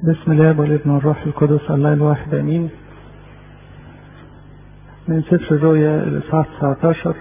بسم الله والابن والروح القدس الله الواحد امين من سفر الرؤيا الاصحاح 19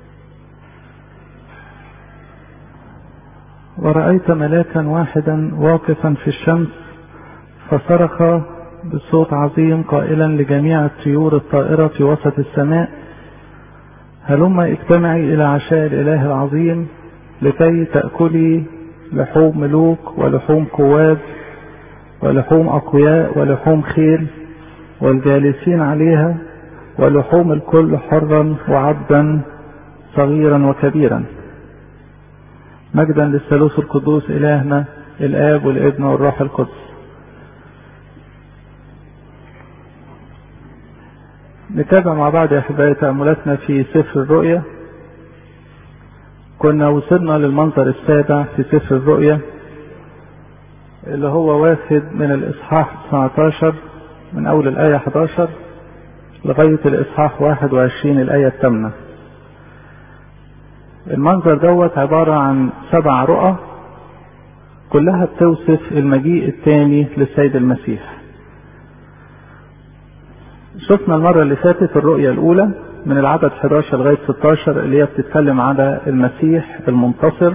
ورأيت ملاكا واحدا واقفا في الشمس فصرخ بصوت عظيم قائلا لجميع الطيور الطائرة في وسط السماء هلم اجتمعي إلى عشاء الإله العظيم لكي تأكلي لحوم ملوك ولحوم قواد ولحوم أقوياء ولحوم خيل والجالسين عليها ولحوم الكل حرا وعبدا صغيرا وكبيرا مجدا للثالوث القدوس إلهنا الآب والابن والروح القدس نتابع مع بعض يا أحبائي تأملاتنا في سفر الرؤيا كنا وصلنا للمنظر السابع في سفر الرؤيا اللي هو واخد من الإصحاح 19 من أول الآية 11 لغاية الإصحاح 21 الآية الثامنة المنظر دوت عبارة عن سبع رؤى كلها بتوصف المجيء الثاني للسيد المسيح شفنا المرة اللي فاتت الرؤية الأولى من العدد 11 لغاية 16 اللي هي بتتكلم على المسيح المنتصر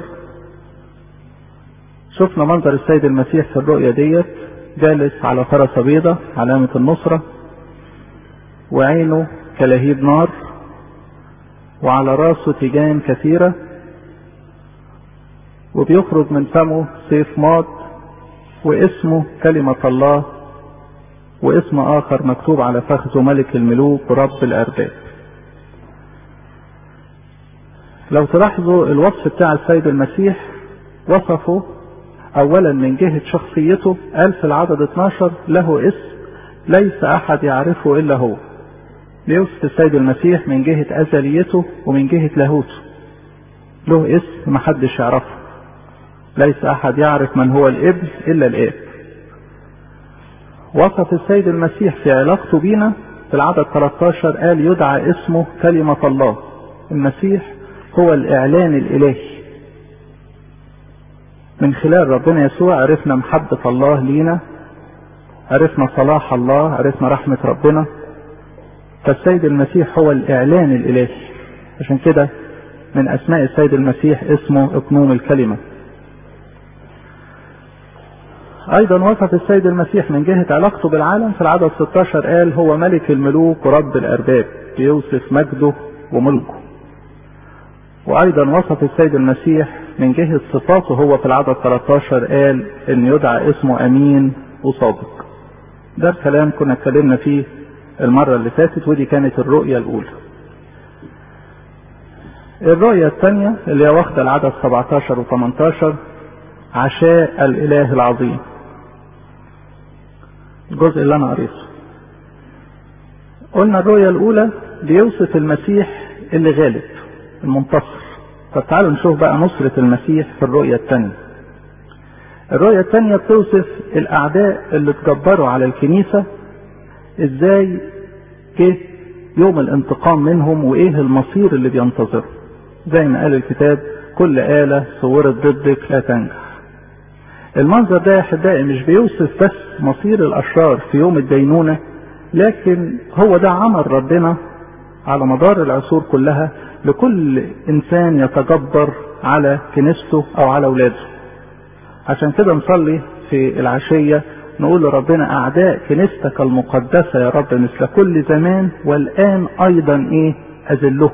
شفنا منظر السيد المسيح في الرؤية ديت جالس على فرس بيضة علامة النصرة وعينه كلهيب نار وعلى راسه تيجان كثيرة وبيخرج من فمه سيف ماض واسمه كلمة الله واسم آخر مكتوب على فخذه ملك الملوك ورب الأرباب لو تلاحظوا الوصف بتاع السيد المسيح وصفه اولا من جهة شخصيته قال في العدد 12 له اسم ليس احد يعرفه الا هو بيوصف السيد المسيح من جهة ازليته ومن جهة لاهوته له اسم محدش يعرفه ليس احد يعرف من هو الابن الا الاب وصف السيد المسيح في علاقته بينا في العدد 13 قال يدعى اسمه كلمة الله المسيح هو الاعلان الالهي من خلال ربنا يسوع عرفنا محبة الله لينا عرفنا صلاح الله عرفنا رحمة ربنا فالسيد المسيح هو الإعلان الإلهي عشان كده من أسماء السيد المسيح اسمه اقنوم الكلمة أيضا وصف السيد المسيح من جهة علاقته بالعالم في العدد 16 قال هو ملك الملوك ورب الأرباب بيوصف مجده وملكه وأيضا وصف السيد المسيح من جهة صفاته هو في العدد 13 قال ان يدعى اسمه امين وصادق ده الكلام كنا اتكلمنا فيه المرة اللي فاتت ودي كانت الرؤية الاولى الرؤية الثانية اللي هي واخدة العدد 17 و 18 عشاء الاله العظيم الجزء اللي انا قريته قلنا الرؤية الاولى بيوصف المسيح اللي غالب المنتصر طب تعالوا نشوف بقى نصرة المسيح في الرؤية الثانية. الرؤية الثانية بتوصف الأعداء اللي اتجبروا على الكنيسة ازاي جه يوم الانتقام منهم وايه المصير اللي بينتظره. زي ما قال الكتاب كل آلة صورت ضدك لا تنجح. المنظر ده يا أحبائي مش بيوصف بس مصير الأشرار في يوم الدينونة لكن هو ده عمل ربنا على مدار العصور كلها لكل انسان يتجبر على كنيسته او على اولاده عشان كده نصلي في العشية نقول لربنا اعداء كنيستك المقدسة يا رب مثل كل زمان والان ايضا ايه اذلهم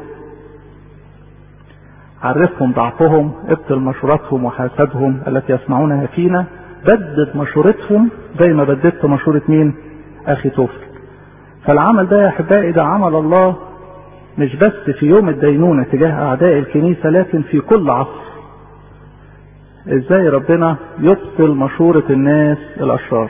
عرفهم ضعفهم ابطل مشورتهم وحاسدهم التي يصنعونها فينا بدد مشورتهم زي ما بددت مشورة مين اخي توفل فالعمل ده يا احبائي ده عمل الله مش بس في يوم الدينونة تجاه أعداء الكنيسة لكن في كل عصر ازاي ربنا يبطل مشورة الناس الأشرار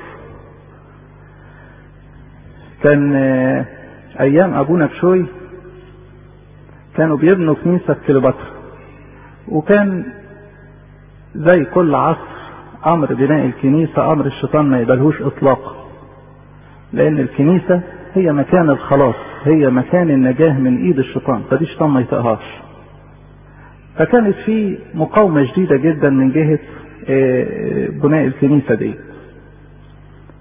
كان أيام أبونا بشوي كانوا بيبنوا كنيسة في كليوباترا وكان زي كل عصر أمر بناء الكنيسة أمر الشيطان ما يقبلهوش إطلاقا لأن الكنيسة هي مكان الخلاص هي مكان النجاة من ايد الشيطان فدي الشيطان ما يطقهاش فكانت في مقاومة شديدة جدا من جهة بناء الكنيسة دي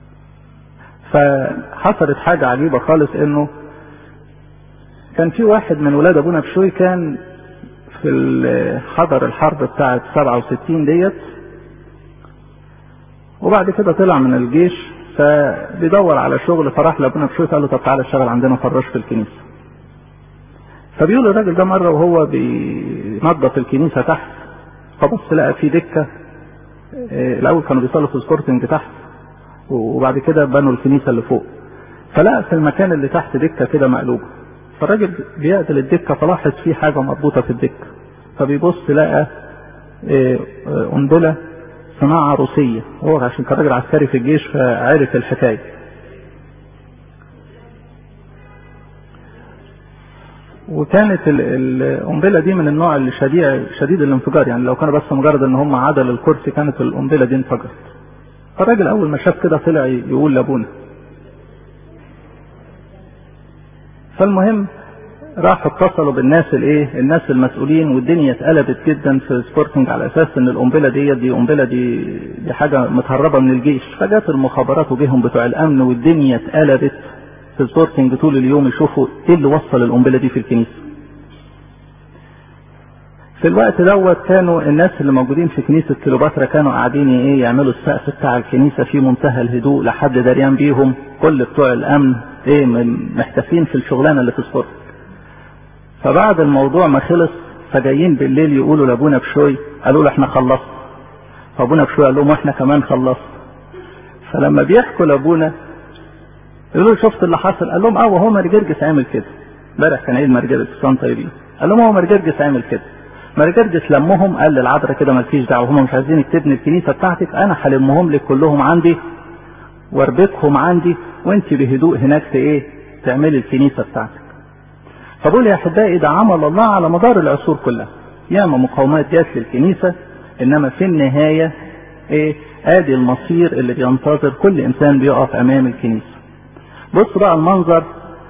فحصلت حاجة عجيبة خالص انه كان في واحد من ولاد ابونا بشوي كان في حضر الحرب بتاعة 67 ديت وبعد كده طلع من الجيش فبيدور على شغل فراح لابونا بشوي قال له طب تعالى اشتغل عندنا فراش في الكنيسة فبيقول الراجل ده مرة وهو بينظف الكنيسة تحت فبص لقى في دكة الأول كانوا بيصلوا في سبورتنج تحت وبعد كده بنوا الكنيسة اللي فوق فلقى في المكان اللي تحت دكة كده مقلوبة فالراجل بيقتل الدكة فلاحظ في حاجة مربوطة في الدكة فبيبص لقى قنبلة صناعة روسية هو عشان كان راجل عسكري في الجيش فعرف الحكاية وكانت القنبلة دي من النوع اللي شديد شديد الانفجار يعني لو كان بس مجرد ان هم عدل الكرسي كانت القنبلة دي انفجرت فالراجل اول ما شاف كده طلع يقول لابونا فالمهم راحوا اتصلوا بالناس الايه الناس المسؤولين والدنيا اتقلبت جدا في سبورتنج على اساس ان القنبله دي دي قنبله دي دي حاجه متهربه من الجيش فجت المخابرات وجيهم بتوع الامن والدنيا اتقلبت في سبورتنج طول اليوم يشوفوا ايه اللي وصل القنبله دي في الكنيسه في الوقت دوت كانوا الناس اللي موجودين في كنيسه كليوباترا كانوا قاعدين ايه يعملوا السقف بتاع الكنيسه في منتهى الهدوء لحد دريان بيهم كل بتوع الامن ايه محتفين في الشغلانه اللي في سبورتنج فبعد الموضوع ما خلص فجايين بالليل يقولوا لابونا بشوي قالوا له احنا خلصنا فابونا بشوي قال لهم واحنا كمان خلصنا فلما بيحكوا لابونا يقولوا له شفت اللي حصل قال لهم اه وهو مرجرجس عامل كده امبارح كان عيد مرجرجس كان طيبين قال لهم هو مرجرجس عامل كده مرجرجس لمهم قال للعذراء كده مالكيش دعوه هم مش عايزينك تبني الكنيسه بتاعتك انا هلمهم لك كلهم عندي واربطهم عندي وانت بهدوء هناك ايه تعملي الكنيسه بتاعتك فبقول يا احبائي ده عمل الله على مدار العصور كلها ياما مقاومات جات للكنيسه انما في النهايه ايه ادي المصير اللي بينتظر كل انسان بيقف امام الكنيسه بص بقى المنظر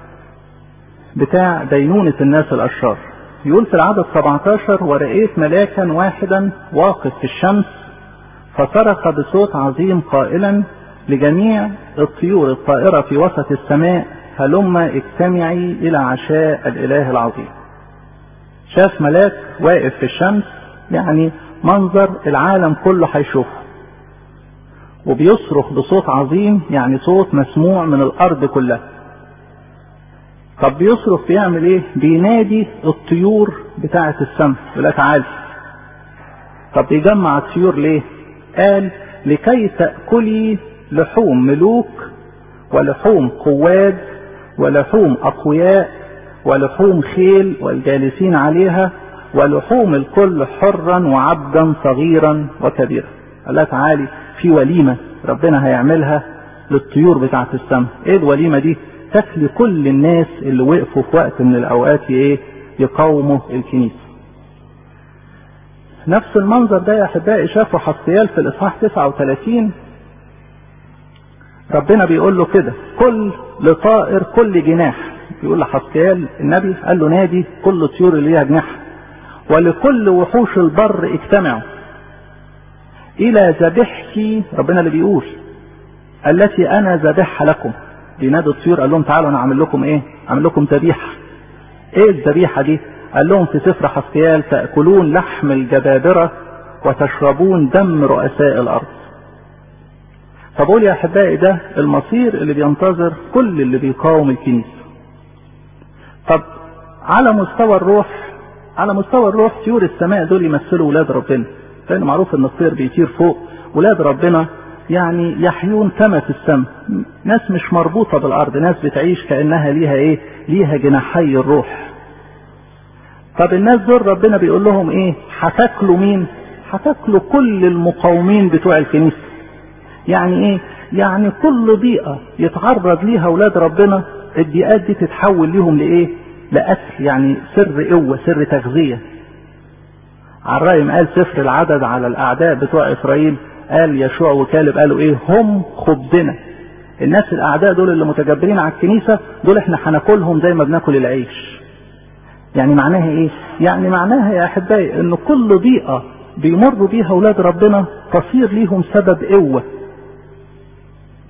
بتاع دينونة الناس الأشرار يقول في العدد 17 ورأيت ملاكا واحدا واقف في الشمس فصرخ بصوت عظيم قائلا لجميع الطيور الطائرة في وسط السماء هلم اجتمعي إلى عشاء الإله العظيم شاف ملاك واقف في الشمس يعني منظر العالم كله هيشوفه وبيصرخ بصوت عظيم يعني صوت مسموع من الأرض كلها طب بيصرخ بيعمل ايه بينادي الطيور بتاعة السماء يقول لها تعالي طب بيجمع الطيور ليه قال لكي تأكلي لحوم ملوك ولحوم قواد ولحوم أقوياء ولحوم خيل والجالسين عليها ولحوم الكل حرا وعبدا صغيرا وكبيرا قال لها تعالي في وليمة ربنا هيعملها للطيور بتاعة السماء ايه الوليمة دي تكفي كل الناس اللي وقفوا في وقت من الاوقات ايه يقاوموا الكنيسة نفس المنظر ده يا احبائي شافه حسيال في الاصحاح 39 ربنا بيقول له كده كل لطائر كل جناح بيقول لحسكيال النبي قال له نادي كل طيور اللي ليها جناح ولكل وحوش البر اجتمعوا الى ذبحتي ربنا اللي بيقول التي انا ذبحها لكم بينادي الطيور قال لهم تعالوا انا اعمل لكم ايه اعمل لكم ذبيحه ايه الذبيحه دي قال لهم في سفر حسكيال تاكلون لحم الجبابره وتشربون دم رؤساء الارض فبقول يا احبائي ده المصير اللي بينتظر كل اللي بيقاوم الكنيسه طب على مستوى الروح على مستوى الروح طيور السماء دول يمثلوا ولاد ربنا لان معروف ان الطير بيطير فوق ولاد ربنا يعني يحيون كما في السماء ناس مش مربوطه بالارض ناس بتعيش كانها ليها ايه ليها جناحي الروح طب الناس دول ربنا بيقول لهم ايه هتاكلوا مين هتاكلوا كل المقاومين بتوع الكنيسه يعني ايه يعني كل ضيقه يتعرض ليها اولاد ربنا الضيقات دي تتحول ليهم لايه لاكل يعني سر قوه سر تغذيه على الرأي قال سفر العدد على الاعداء بتوع اسرائيل قال يشوع وكالب قالوا ايه هم خبزنا الناس الاعداء دول اللي متجبرين على الكنيسه دول احنا هناكلهم زي ما بناكل العيش يعني معناها ايه يعني معناها يا احبائي ان كل ضيقه بيمروا بيها اولاد ربنا تصير ليهم سبب قوه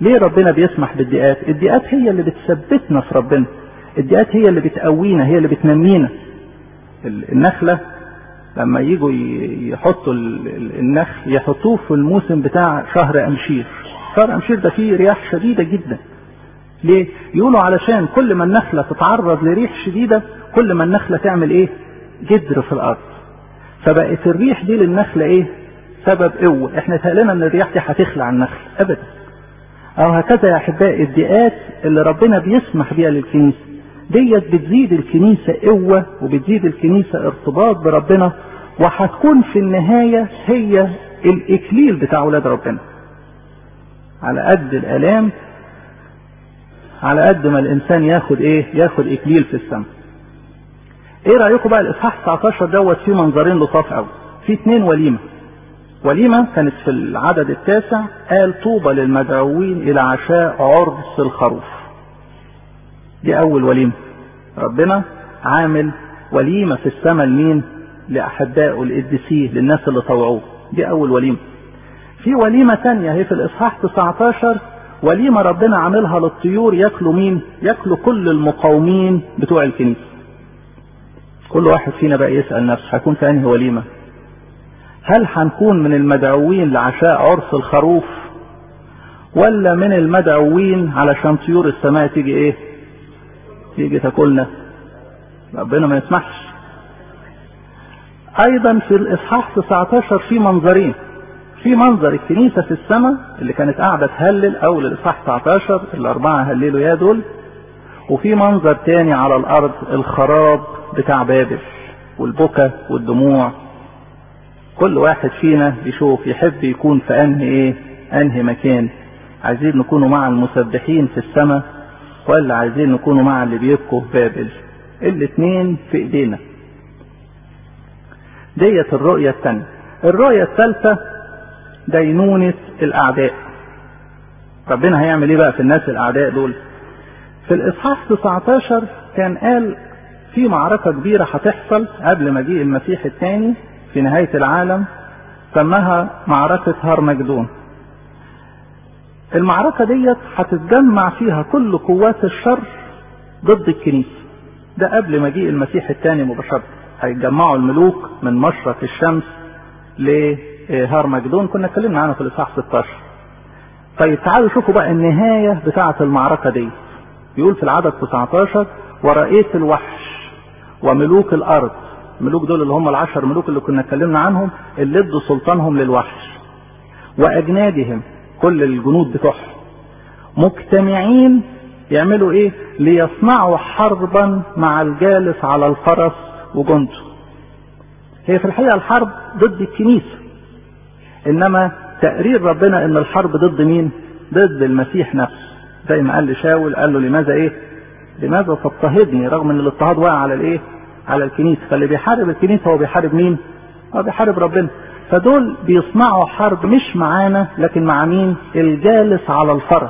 ليه ربنا بيسمح بالضيقات الضيقات هي اللي بتثبتنا في ربنا الضيقات هي اللي بتقوينا هي اللي بتنمينا النخلة لما يجوا يحطوا النخل يحطوه في الموسم بتاع شهر أمشير شهر أمشير ده فيه رياح شديدة جدا ليه يقولوا علشان كل ما النخلة تتعرض لريح شديدة كل ما النخلة تعمل ايه جدر في الارض فبقت الريح دي للنخلة ايه سبب قوة احنا تقلنا ان الرياح دي هتخلع النخل ابدا او هكذا يا احبائي الضيقات اللي ربنا بيسمح بيها للكنيسة ديت بتزيد الكنيسة قوة وبتزيد الكنيسة ارتباط بربنا وهتكون في النهاية هي الاكليل بتاع اولاد ربنا على قد الالام على قد ما الانسان ياخد ايه ياخد اكليل في السماء ايه رايكم بقى الاصحاح 19 دوت فيه منظرين لطاف قوي في اتنين وليمه وليمه كانت في العدد التاسع قال طوبى للمدعوين الى عشاء عرس الخروف دي اول وليمه ربنا عامل وليمه في السماء لمين لاحبائه القديسين للناس اللي طوعوه دي اول وليمه في وليمه ثانيه هي في الاصحاح 19 وليمة ربنا عاملها للطيور ياكلوا مين؟ ياكلوا كل المقاومين بتوع الكنيسة. كل واحد فينا بقى يسأل نفسه هيكون في أنهي وليمة؟ هل هنكون من المدعوين لعشاء عرس الخروف؟ ولا من المدعوين علشان طيور السماء تيجي ايه؟ تيجي تاكلنا. ربنا ما يسمحش. أيضا في الإصحاح 19 في منظرين. في منظر الكنيسة في السماء اللي كانت قاعدة تهلل أول الإصحاح 19 الأربعة هللوا يا دول وفي منظر تاني على الأرض الخراب بتاع بابل والبكا والدموع كل واحد فينا يشوف يحب يكون في أنهي إيه أنهي مكان عايزين نكونوا مع المسبحين في السماء ولا عايزين نكونوا مع اللي بيبكوا في بابل الاتنين في ايدينا ديت الرؤية الثانية الرؤية الثالثة دينونة الأعداء ربنا هيعمل ايه بقى في الناس الأعداء دول في الإصحاح 19 كان قال في معركة كبيرة هتحصل قبل مجيء المسيح الثاني في نهاية العالم سماها معركة هرمجدون المعركة ديت هتتجمع فيها كل قوات الشر ضد الكنيسة ده قبل مجيء المسيح الثاني مباشرة هيتجمعوا الملوك من مشرق الشمس لهرمجدون كنا اتكلمنا عنه في الاصحاح 16 طيب تعالوا شوفوا بقى النهاية بتاعة المعركة دي يقول في العدد 19 ورأيت الوحش وملوك الأرض ملوك دول اللي هم العشر ملوك اللي كنا اتكلمنا عنهم اللي ادوا سلطانهم للوحش وأجنادهم كل الجنود بتوعهم مجتمعين يعملوا ايه ليصنعوا حربا مع الجالس على الفرس وجنده هي في الحقيقة الحرب ضد الكنيسة انما تقرير ربنا ان الحرب ضد مين ضد المسيح نفسه زي ما قال لشاول قال له لماذا ايه لماذا تضطهدني رغم ان الاضطهاد واقع على الايه على الكنيسة فاللي بيحارب الكنيسة هو بيحارب مين هو بيحارب ربنا فدول بيصنعوا حرب مش معانا لكن مع مين الجالس على الفرس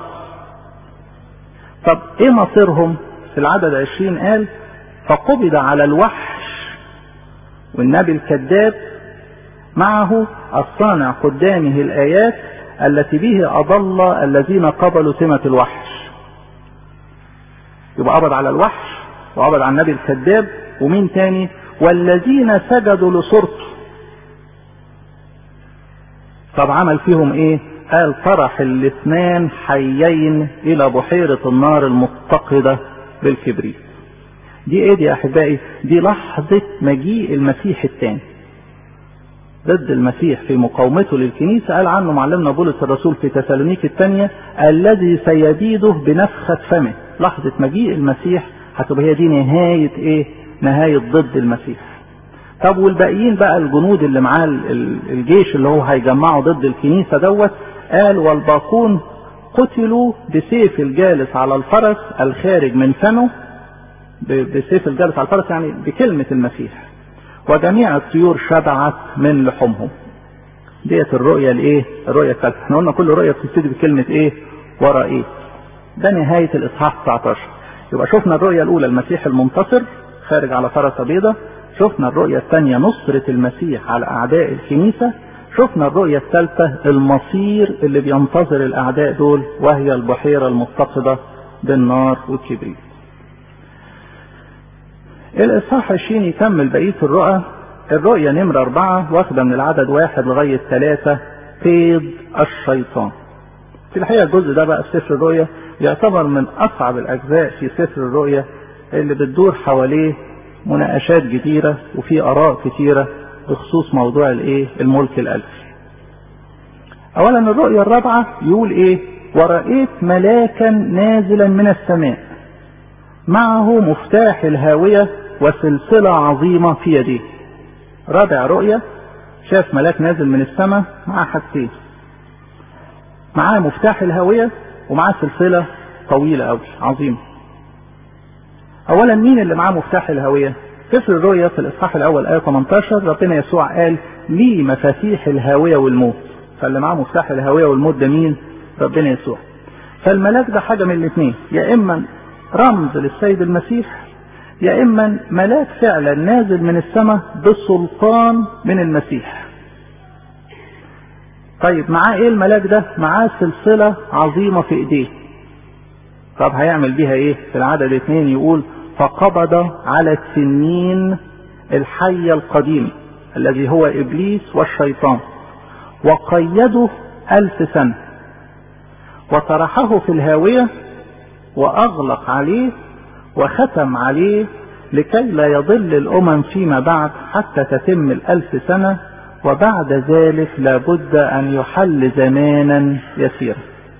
طب ايه مصيرهم في العدد عشرين قال فقبض على الوحش والنبي الكذاب معه الصانع قدامه الآيات التي به أضل الذين قبلوا سمة الوحش يبقى قبض على الوحش وقبض على النبي الكذاب ومين تاني والذين سجدوا لصورته طب عمل فيهم ايه قال طرح الاثنان حيين الى بحيرة النار المتقدة بالكبريت دي ايه دي يا احبائي دي لحظة مجيء المسيح الثاني ضد المسيح في مقاومته للكنيسة قال عنه معلمنا بولس الرسول في تسالونيك الثانية الذي سيبيده بنفخة فمه لحظة مجيء المسيح هتبقى هي دي نهاية ايه نهاية ضد المسيح طب والباقيين بقى الجنود اللي معاه الجيش اللي هو هيجمعه ضد الكنيسة دوت قال والباقون قتلوا بسيف الجالس على الفرس الخارج من فمه بسيف الجالس على الفرس يعني بكلمة المسيح وجميع الطيور شبعت من لحومهم ديت الرؤية الايه الرؤية الثالثة احنا قلنا كل رؤية بتبتدي بكلمة ايه ورا ايه ده نهاية الاصحاح 19 يبقى شفنا الرؤية الاولى المسيح المنتصر خارج على فرس بيضة شفنا الرؤية الثانية نصرة المسيح على اعداء الكنيسة شفنا الرؤية الثالثة المصير اللي بينتظر الأعداء دول وهي البحيرة المتقدة بالنار والكبريت الإصحاح 20 يكمل بقية الرؤى الرؤية نمرة أربعة واخدة من العدد واحد لغاية ثلاثة قيد الشيطان في الحقيقة الجزء ده بقى في سفر الرؤية يعتبر من أصعب الأجزاء في سفر الرؤية اللي بتدور حواليه مناقشات كتيرة وفي آراء كتيرة بخصوص موضوع الايه الملك الألفي أولا الرؤية الرابعة يقول إيه ورأيت ملاكا نازلا من السماء معه مفتاح الهاوية وسلسلة عظيمة في يديه رابع رؤية شاف ملاك نازل من السماء معاه حاجتين معاه مفتاح الهاوية ومعاه سلسلة طويلة أوي عظيمة أولا مين اللي معاه مفتاح الهاوية سفر الرؤيا في الإصحاح الأول آية 18 ربنا يسوع قال لي مفاتيح الهاوية والموت فاللي معاه مفتاح الهاوية والموت ده مين ربنا يسوع فالملاك ده حاجة من الاثنين يا إما رمز للسيد المسيح يا إما ملاك فعلا نازل من السماء بسلطان من المسيح طيب معاه ايه الملاك ده معاه سلسلة عظيمة في ايديه طب هيعمل بيها ايه في العدد اثنين يقول فقبض على التنين الحي القديم الذي هو ابليس والشيطان وقيده الف سنة وطرحه في الهاوية واغلق عليه وختم عليه لكي لا يضل الامم فيما بعد حتى تتم الالف سنة وبعد ذلك لابد ان يحل زمانا يسيرا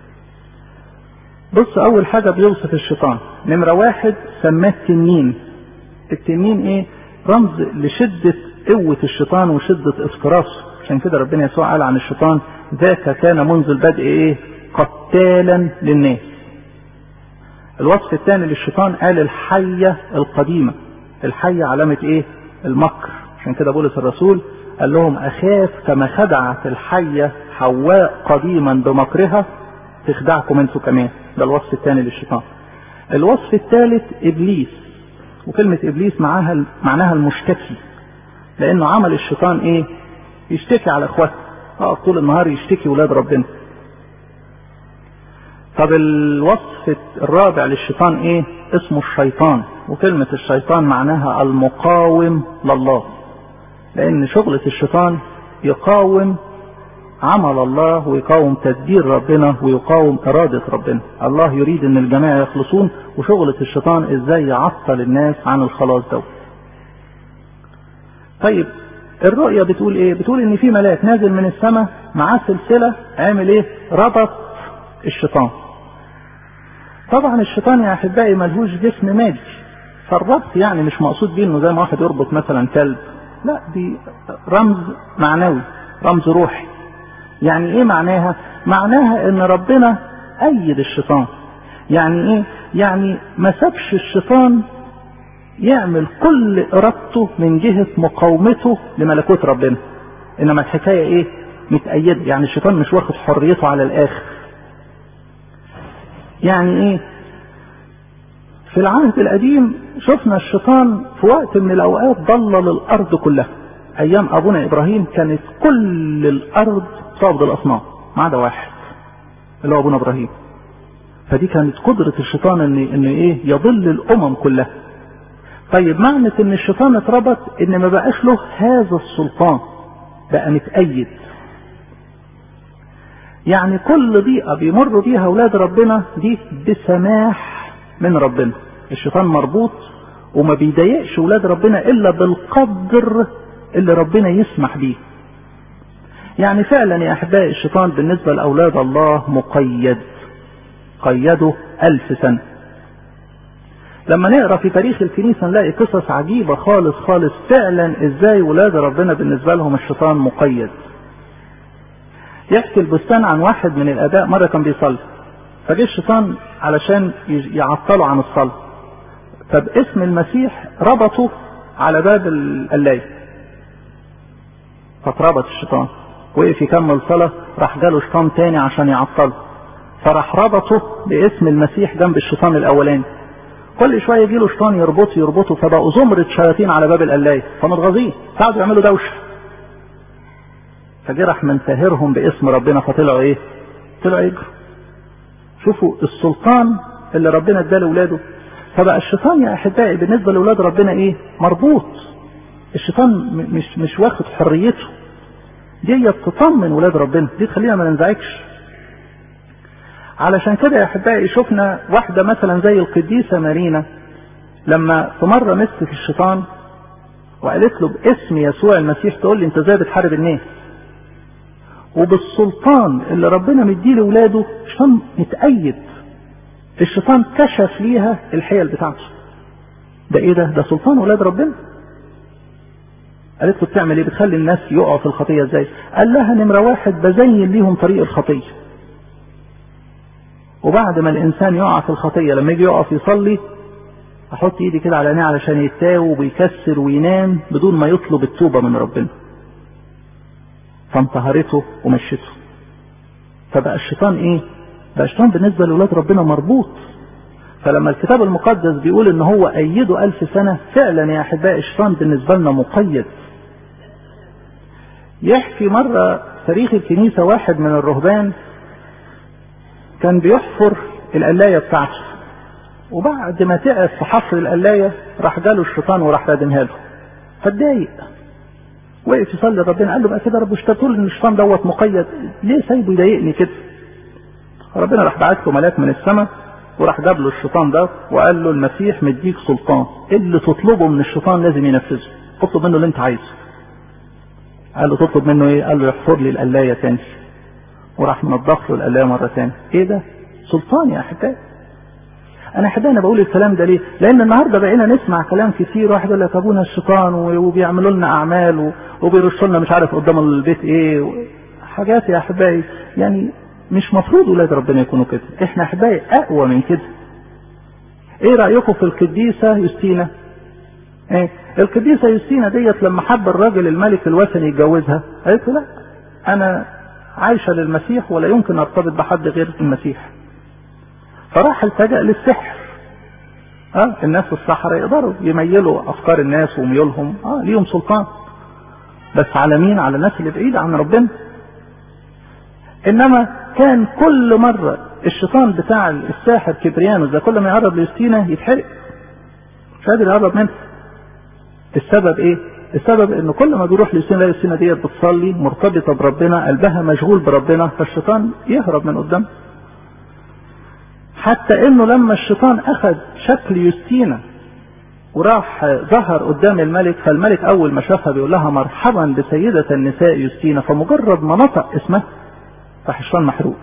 بص اول حاجة بيوصف الشيطان نمرة واحد سماه التنين التنين ايه رمز لشدة قوة الشيطان وشدة افتراسه عشان كده ربنا يسوع قال عن الشيطان ذاك كان منذ البدء ايه قتالا للناس الوصف الثاني للشيطان قال الحية القديمة الحية علامة ايه المكر عشان كده بولس الرسول قال لهم اخاف كما خدعت الحية حواء قديما بمكرها تخدعكم انتوا كمان ده الوصف الثاني للشيطان الوصف الثالث ابليس وكلمة ابليس معاها معناها المشتكي لانه عمل الشيطان ايه يشتكي على اخواته اه طول النهار يشتكي ولاد ربنا طب الوصف الرابع للشيطان ايه اسمه الشيطان وكلمة الشيطان معناها المقاوم لله لان شغلة الشيطان يقاوم عمل الله ويقاوم تدبير ربنا ويقاوم إرادة ربنا الله يريد ان الجميع يخلصون وشغلة الشيطان ازاي يعطل الناس عن الخلاص ده طيب الرؤية بتقول ايه بتقول ان في ملاك نازل من السماء معاه سلسلة عامل ايه ربط الشيطان طبعا الشيطان يا احبائي ملهوش جسم مادي فالربط يعني مش مقصود بيه انه زي ما واحد يربط مثلا كلب لا دي رمز معنوي رمز روحي يعني ايه معناها معناها ان ربنا ايد الشيطان يعني ايه يعني ما سابش الشيطان يعمل كل ارادته من جهة مقاومته لملكوت ربنا انما الحكاية ايه متأيدة يعني الشيطان مش واخد حريته على الاخر يعني ايه في العهد القديم شفنا الشيطان في وقت من الاوقات ضلل الارض كلها ايام ابونا ابراهيم كانت كل الارض تعبد الاصنام ما عدا واحد اللي هو ابونا ابراهيم فدي كانت قدرة الشيطان ان ان ايه يضل الامم كلها طيب معنى ان الشيطان اتربط ان ما بقاش له هذا السلطان بقى متأيد يعني كل ضيقة بيمر بيها اولاد ربنا دي بسماح من ربنا الشيطان مربوط وما بيضايقش اولاد ربنا الا بالقدر اللي ربنا يسمح بيه يعني فعلا يا احبائي الشيطان بالنسبة لاولاد الله مقيد قيده الف سنة لما نقرا في تاريخ الكنيسة نلاقي قصص عجيبة خالص خالص فعلا ازاي ولاد ربنا بالنسبة لهم الشيطان مقيد يحكي البستان عن واحد من الاباء مرة كان بيصلي فجه الشيطان علشان يعطله عن الصلاة فباسم المسيح ربطه على باب القلاية فاتربط الشيطان وقف يكمل صلاة راح جاله شيطان تاني عشان يعطله فراح ربطه باسم المسيح جنب الشيطان الاولاني كل شويه يجي له شيطان يربطه يربطه فبقوا زمرة شياطين على باب القلاية فمتغاظين قعدوا يعملوا دوشه فجه راح منتهرهم باسم ربنا فطلعوا ايه طلعوا يجروا شوفوا السلطان اللي ربنا اداه لاولاده فبقى الشيطان يا احبائي بالنسبه لاولاد ربنا ايه مربوط الشيطان مش مش واخد حريته دي تطمن ولاد ربنا دي تخلينا ما ننزعجش علشان كده يا احبائي شفنا واحده مثلا زي القديسه مارينا لما في مره مسك الشيطان وقالت له باسم يسوع المسيح تقول لي انت ازاي بتحارب الناس وبالسلطان اللي ربنا مديه لاولاده الشيطان متأيد الشيطان كشف ليها الحيل بتاعته ده ايه ده ده سلطان ولاد ربنا قالت له بتعمل ايه بتخلي الناس يقعوا في الخطيه ازاي قال لها نمره واحد بزين ليهم طريق الخطيه وبعد ما الانسان يقع في الخطيه لما يجي يقف يصلي احط ايدي كده على عينيه علشان يتاوب ويكسر وينام بدون ما يطلب التوبه من ربنا فانتهرته ومشته فبقى الشيطان ايه بقى الشيطان بالنسبه لاولاد ربنا مربوط فلما الكتاب المقدس بيقول ان هو ايده الف سنه فعلا يا احبائي الشيطان بالنسبه لنا مقيد يحكي مره تاريخ الكنيسه واحد من الرهبان كان بيحفر القلايه بتاعته وبعد ما تعب في حفر القلايه راح جاله الشيطان وراح رادمها له فاتضايق وقف يصلي ربنا قال له بقى كده رب مش تقول ان الشيطان دوت مقيد ليه سايبه يضايقني كده ربنا راح بعت له ملاك من السماء وراح جاب له الشيطان ده وقال له المسيح مديك سلطان اللي تطلبه من الشيطان لازم ينفذه اطلب منه اللي انت عايزه قال له تطلب منه ايه قال له يحفر لي القلايه تاني وراح منضف له القلايه مره تاني ايه ده سلطان يا احبائي انا احبائي انا بقول الكلام ده ليه لان النهارده بقينا نسمع كلام كتير واحد يقول لك ابونا الشيطان وبيعملوا لنا اعمال وبيرشوا لنا مش عارف قدام البيت ايه حاجات يا احبائي يعني مش مفروض ولاد ربنا يكونوا كده احنا احبائي اقوى من كده ايه رايكم في القديسه يوستينا ايه القديسه يوستينا ديت لما حب الراجل الملك الوثني يتجوزها قالت له لا انا عايشه للمسيح ولا يمكن ارتبط بحد غير المسيح فراح التجأ للسحر اه الناس السحرة يقدروا يميلوا افكار الناس وميولهم اه ليهم سلطان بس على مين على الناس اللي بعيدة عن ربنا انما كان كل مرة الشيطان بتاع الساحر كبريانوس ده كل ما يقرب ليوستينا يتحرق مش قادر يقرب منها السبب ايه السبب انه كل ما بيروح ليوستينا يوستينا ديت بتصلي مرتبطة بربنا قلبها مشغول بربنا فالشيطان يهرب من قدامها حتى انه لما الشيطان اخذ شكل يوستينا وراح ظهر قدام الملك فالملك اول ما شافها بيقول لها مرحبا بسيدة النساء يوستينا فمجرد ما نطق اسمها راح الشيطان محروق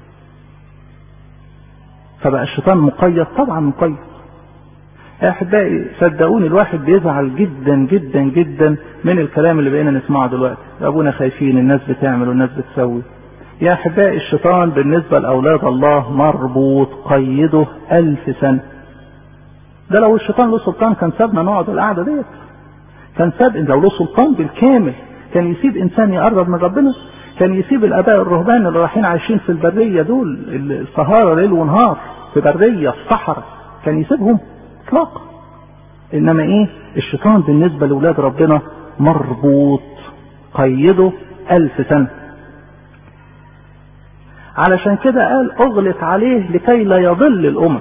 فبقى الشيطان مقيد طبعا مقيد يا احبائي صدقوني الواحد بيزعل جدا جدا جدا من الكلام اللي بقينا نسمعه دلوقتي ابونا خايفين الناس بتعمل والناس بتسوي يا احبائي الشيطان بالنسبة لاولاد الله مربوط قيده الف سنة ده لو الشيطان له سلطان كان سابنا نقعد القعدة ديت كان ساب لو له سلطان بالكامل كان يسيب انسان يقرب من ربنا كان يسيب الاباء الرهبان اللي رايحين عايشين في البرية دول السهارة ليل ونهار في برية في صحراء كان يسيبهم اطلاقا انما ايه الشيطان بالنسبة لاولاد ربنا مربوط قيده الف سنة علشان كده قال اغلق عليه لكي لا يضل الامم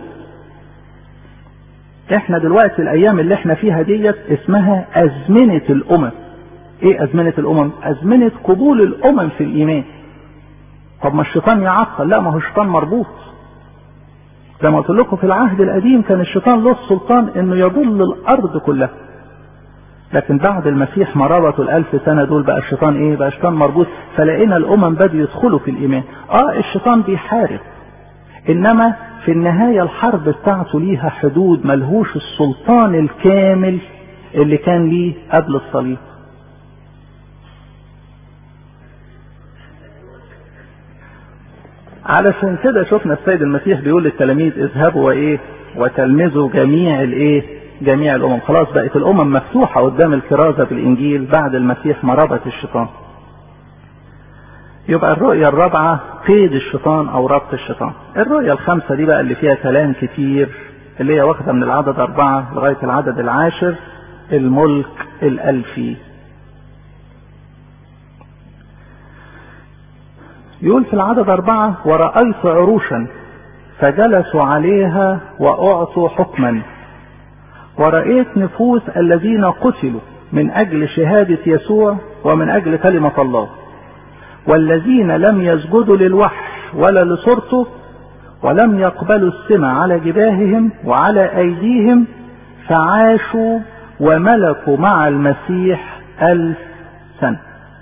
احنا دلوقتي الايام اللي احنا فيها ديت اسمها ازمنة الامم ايه ازمنة الامم ازمنة قبول الامم في الايمان طب ما الشيطان يعطل لا ما هو الشيطان مربوط زي ما قلت لكم في العهد القديم كان الشيطان له السلطان انه يضل الارض كلها لكن بعد المسيح ما ربطوا الالف سنه دول بقى الشيطان ايه بقى الشيطان مربوط فلقينا الامم بدوا يدخلوا في الايمان اه الشيطان بيحارب انما في النهايه الحرب بتاعته ليها حدود ملهوش السلطان الكامل اللي كان ليه قبل الصليب علشان كده شفنا السيد المسيح بيقول للتلاميذ اذهبوا وايه وتلمذوا جميع الايه جميع الامم خلاص بقت الامم مفتوحة قدام الكرازة بالانجيل بعد المسيح ما ربط الشيطان يبقى الرؤية الرابعة قيد الشيطان او ربط الشيطان الرؤية الخامسة دي بقى اللي فيها كلام كتير اللي هي واخدة من العدد اربعة لغاية العدد العاشر الملك الالفي يقول في العدد أربعة ورأيت عروشا فجلسوا عليها وأعطوا حكما ورأيت نفوس الذين قتلوا من أجل شهادة يسوع ومن أجل كلمة الله والذين لم يسجدوا للوحش ولا لصورته ولم يقبلوا السمع على جباههم وعلى أيديهم فعاشوا وملكوا مع المسيح ألف سنة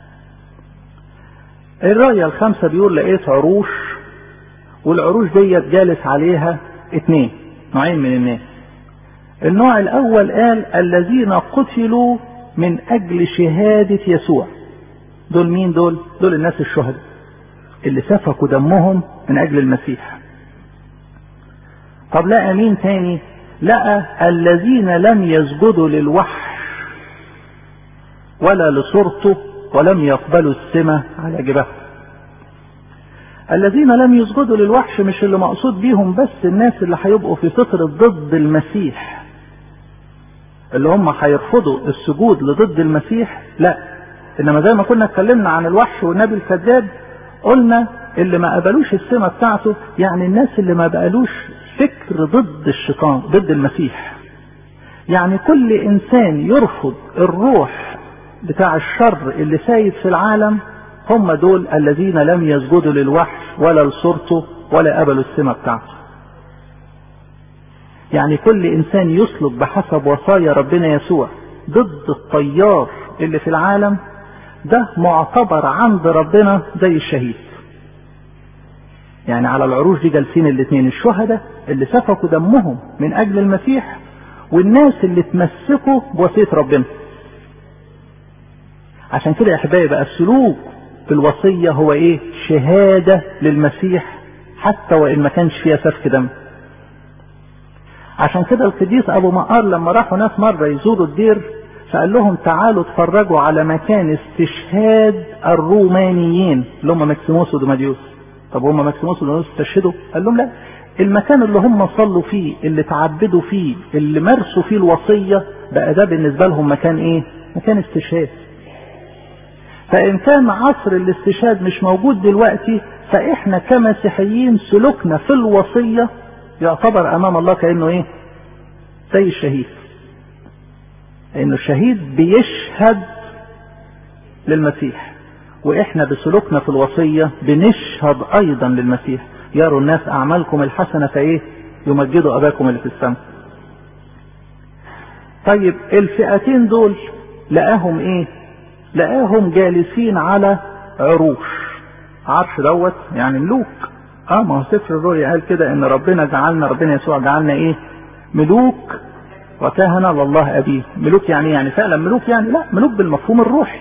الرأية الخامسة بيقول لقيت عروش والعروش ديت جالس عليها اتنين نوعين من الناس النوع الاول قال الذين قتلوا من اجل شهادة يسوع دول مين دول دول الناس الشهداء اللي سفكوا دمهم من اجل المسيح طب لقى مين تاني لقى الذين لم يسجدوا للوحش ولا لصورته ولم يقبلوا السمة على جبههم الذين لم يسجدوا للوحش مش اللي مقصود بيهم بس الناس اللي هيبقوا في فترة ضد المسيح اللي هم هيرفضوا السجود لضد المسيح لا انما زي ما كنا اتكلمنا عن الوحش والنبي الكذاب قلنا اللي ما قبلوش السمة بتاعته يعني الناس اللي ما بقالوش فكر ضد الشيطان ضد المسيح يعني كل انسان يرفض الروح بتاع الشر اللي سايد في العالم هم دول الذين لم يسجدوا للوحش ولا لصورته ولا قبلوا السمة بتاعته يعني كل انسان يسلك بحسب وصايا ربنا يسوع ضد الطيار اللي في العالم ده معتبر عند ربنا زي الشهيد يعني على العروش دي جالسين الاثنين الشهداء اللي سفكوا دمهم من اجل المسيح والناس اللي تمسكوا بوصية ربنا عشان كده يا احبائي بقى السلوك في الوصية هو ايه شهادة للمسيح حتى وان ما كانش فيها سفك دم عشان كده القديس ابو مقار لما راحوا ناس مرة يزوروا الدير فقال لهم تعالوا اتفرجوا على مكان استشهاد الرومانيين اللي هم مكسيموس ودوماديوس طب هم مكسيموس ودوماديوس استشهدوا قال لهم لا المكان اللي هم صلوا فيه اللي تعبدوا فيه اللي مارسوا فيه الوصية بقى ده بالنسبة لهم مكان ايه مكان استشهاد فإن كان عصر الاستشهاد مش موجود دلوقتي فإحنا كمسيحيين سلوكنا في الوصية يعتبر أمام الله كأنه إيه؟ زي الشهيد. لأنه الشهيد بيشهد للمسيح وإحنا بسلوكنا في الوصية بنشهد أيضا للمسيح يروا الناس أعمالكم الحسنة فإيه؟ يمجدوا أباكم اللي في السماء. طيب الفئتين دول لقاهم إيه؟ لقاهم جالسين على عروش عرش دوت يعني ملوك اه ما هو سفر الرؤيا قال كده ان ربنا جعلنا ربنا يسوع جعلنا ايه ملوك وكهنة لله ابيه ملوك يعني يعني فعلا ملوك يعني لا ملوك بالمفهوم الروحي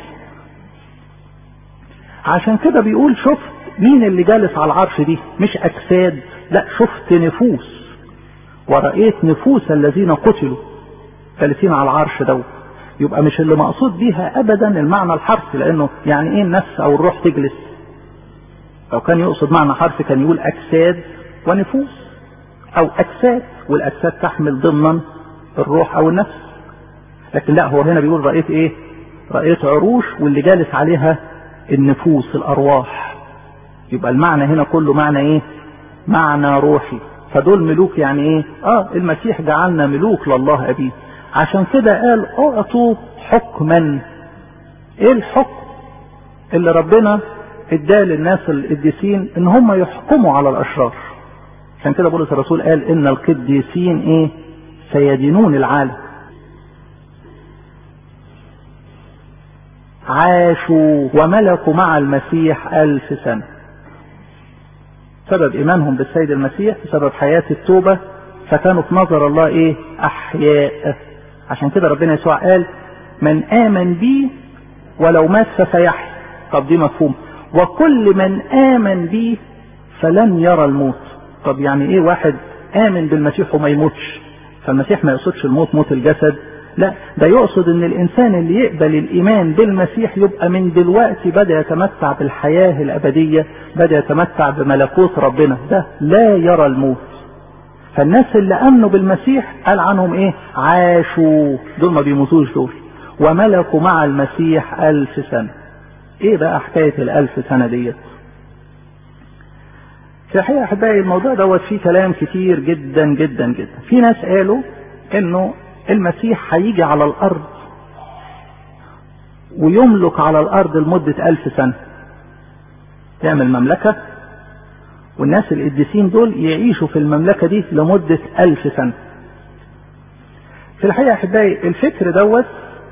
عشان كده بيقول شفت مين اللي جالس على العرش دي مش اجساد لا شفت نفوس ورأيت نفوس الذين قتلوا جالسين على العرش دوت يبقى مش اللي مقصود بيها ابدا المعنى الحرفي لانه يعني ايه النفس او الروح تجلس لو كان يقصد معنى حرفي كان يقول اجساد ونفوس او اجساد والاجساد تحمل ضمنا الروح او النفس لكن لا هو هنا بيقول رأيت ايه رأيت عروش واللي جالس عليها النفوس الارواح يبقى المعنى هنا كله معنى ايه معنى روحي فدول ملوك يعني ايه اه المسيح جعلنا ملوك لله ابيه عشان كده قال اعطوا حكما ايه الحكم اللي ربنا اداه للناس القديسين ان هم يحكموا على الاشرار عشان كده بولس الرسول قال ان القديسين ايه سيدينون العالم عاشوا وملكوا مع المسيح ألف سنة سبب إيمانهم بالسيد المسيح بسبب حياة التوبة فكانوا في نظر الله إيه أحياء عشان كده ربنا يسوع قال من آمن بي ولو مات فسيحيا طب دي مفهوم وكل من آمن بي فلن يرى الموت طب يعني ايه واحد آمن بالمسيح وما يموتش فالمسيح ما يقصدش الموت موت الجسد لا ده يقصد ان الانسان اللي يقبل الايمان بالمسيح يبقى من دلوقتي بدا يتمتع بالحياه الابديه بدا يتمتع بملكوت ربنا ده لا يرى الموت فالناس اللي امنوا بالمسيح قال عنهم ايه عاشوا دول ما بيموتوش دول وملكوا مع المسيح الف سنة ايه بقى حكاية الالف سنة ديت في الحقيقة أحبائي الموضوع دوت فيه كلام كتير جدا جدا جدا في ناس قالوا إنه المسيح هيجي على الأرض ويملك على الأرض لمدة ألف سنة يعمل مملكة والناس القديسين دول يعيشوا في المملكة دي لمدة ألف سنة في الحقيقة أحبائي الفكر دوت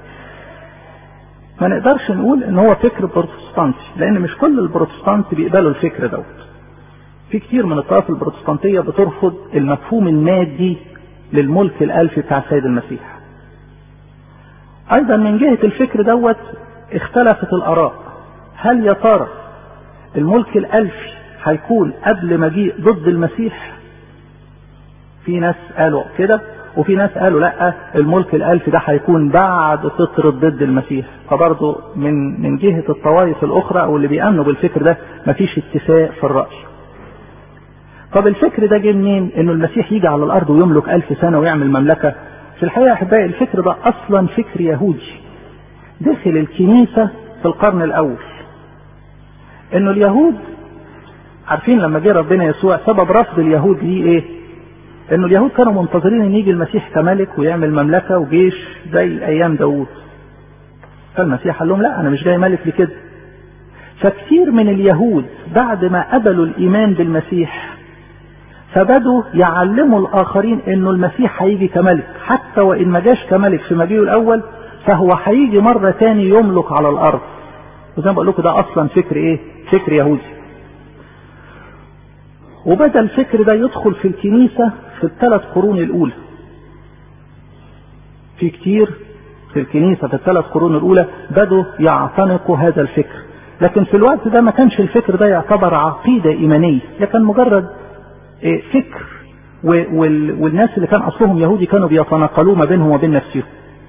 ما نقدرش نقول ان هو فكر بروتستانتي لان مش كل البروتستانت بيقبلوا الفكر دوت في كتير من الطوائف البروتستانتية بترفض المفهوم المادي للملك الألفي بتاع السيد المسيح أيضا من جهة الفكر دوت اختلفت الآراء هل يا ترى الملك الألفي هيكون قبل مجيء ضد المسيح في ناس قالوا كده وفي ناس قالوا لا الملك الألفي ده هيكون بعد فترة ضد المسيح فبرضه من من جهة الطوائف الأخرى أو اللي بيأمنوا بالفكر ده مفيش اتفاق في الرأي طب الفكر ده جه منين؟ انه المسيح يجي على الارض ويملك ألف سنة ويعمل مملكة. في الحقيقة احبائي الفكر ده اصلا فكر يهودي. دخل الكنيسة في القرن الاول. انه اليهود عارفين لما جه ربنا يسوع سبب رفض اليهود ليه ايه؟ انه اليهود كانوا منتظرين ان يجي المسيح كملك ويعمل مملكة وجيش زي ايام داوود. فالمسيح قال لهم لا انا مش جاي ملك لكده. فكثير من اليهود بعد ما قبلوا الايمان بالمسيح فبدوا يعلموا الاخرين انه المسيح هيجي كملك حتى وان ما جاش كملك في مجيئه الاول فهو هيجي مرة تاني يملك على الارض وزي ما بقول لكم ده اصلا فكر ايه فكر يهودي وبدا الفكر ده يدخل في الكنيسة في الثلاث قرون الاولى في كتير في الكنيسة في الثلاث قرون الاولى بدوا يعتنقوا هذا الفكر لكن في الوقت ده ما كانش الفكر ده يعتبر عقيدة ايمانية لكن مجرد فكر والناس اللي كان اصلهم يهودي كانوا بيتناقلوه ما بينهم وبين نفسهم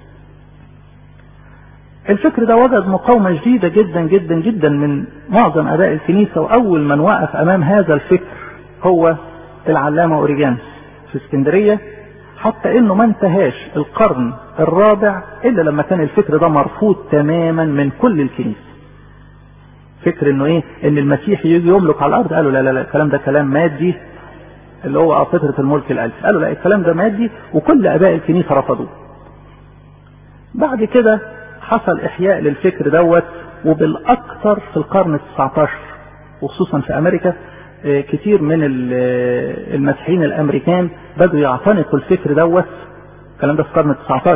الفكر ده وجد مقاومة شديدة جدا جدا جدا من معظم اباء الكنيسة واول من وقف امام هذا الفكر هو العلامة اوريجانس في اسكندرية حتى انه ما انتهاش القرن الرابع الا لما كان الفكر ده مرفوض تماما من كل الكنيسة فكر انه ايه ان المسيح يجي يملك على الارض قالوا لا لا لا الكلام ده كلام مادي اللي هو فطرة الملك الألف قالوا لا الكلام ده مادي وكل أباء الكنيسة رفضوه بعد كده حصل إحياء للفكر دوت وبالأكثر في القرن التسعة وخصوصا في أمريكا كتير من المسيحيين الأمريكان بدوا يعتنقوا الفكر دوت الكلام ده في القرن التسعة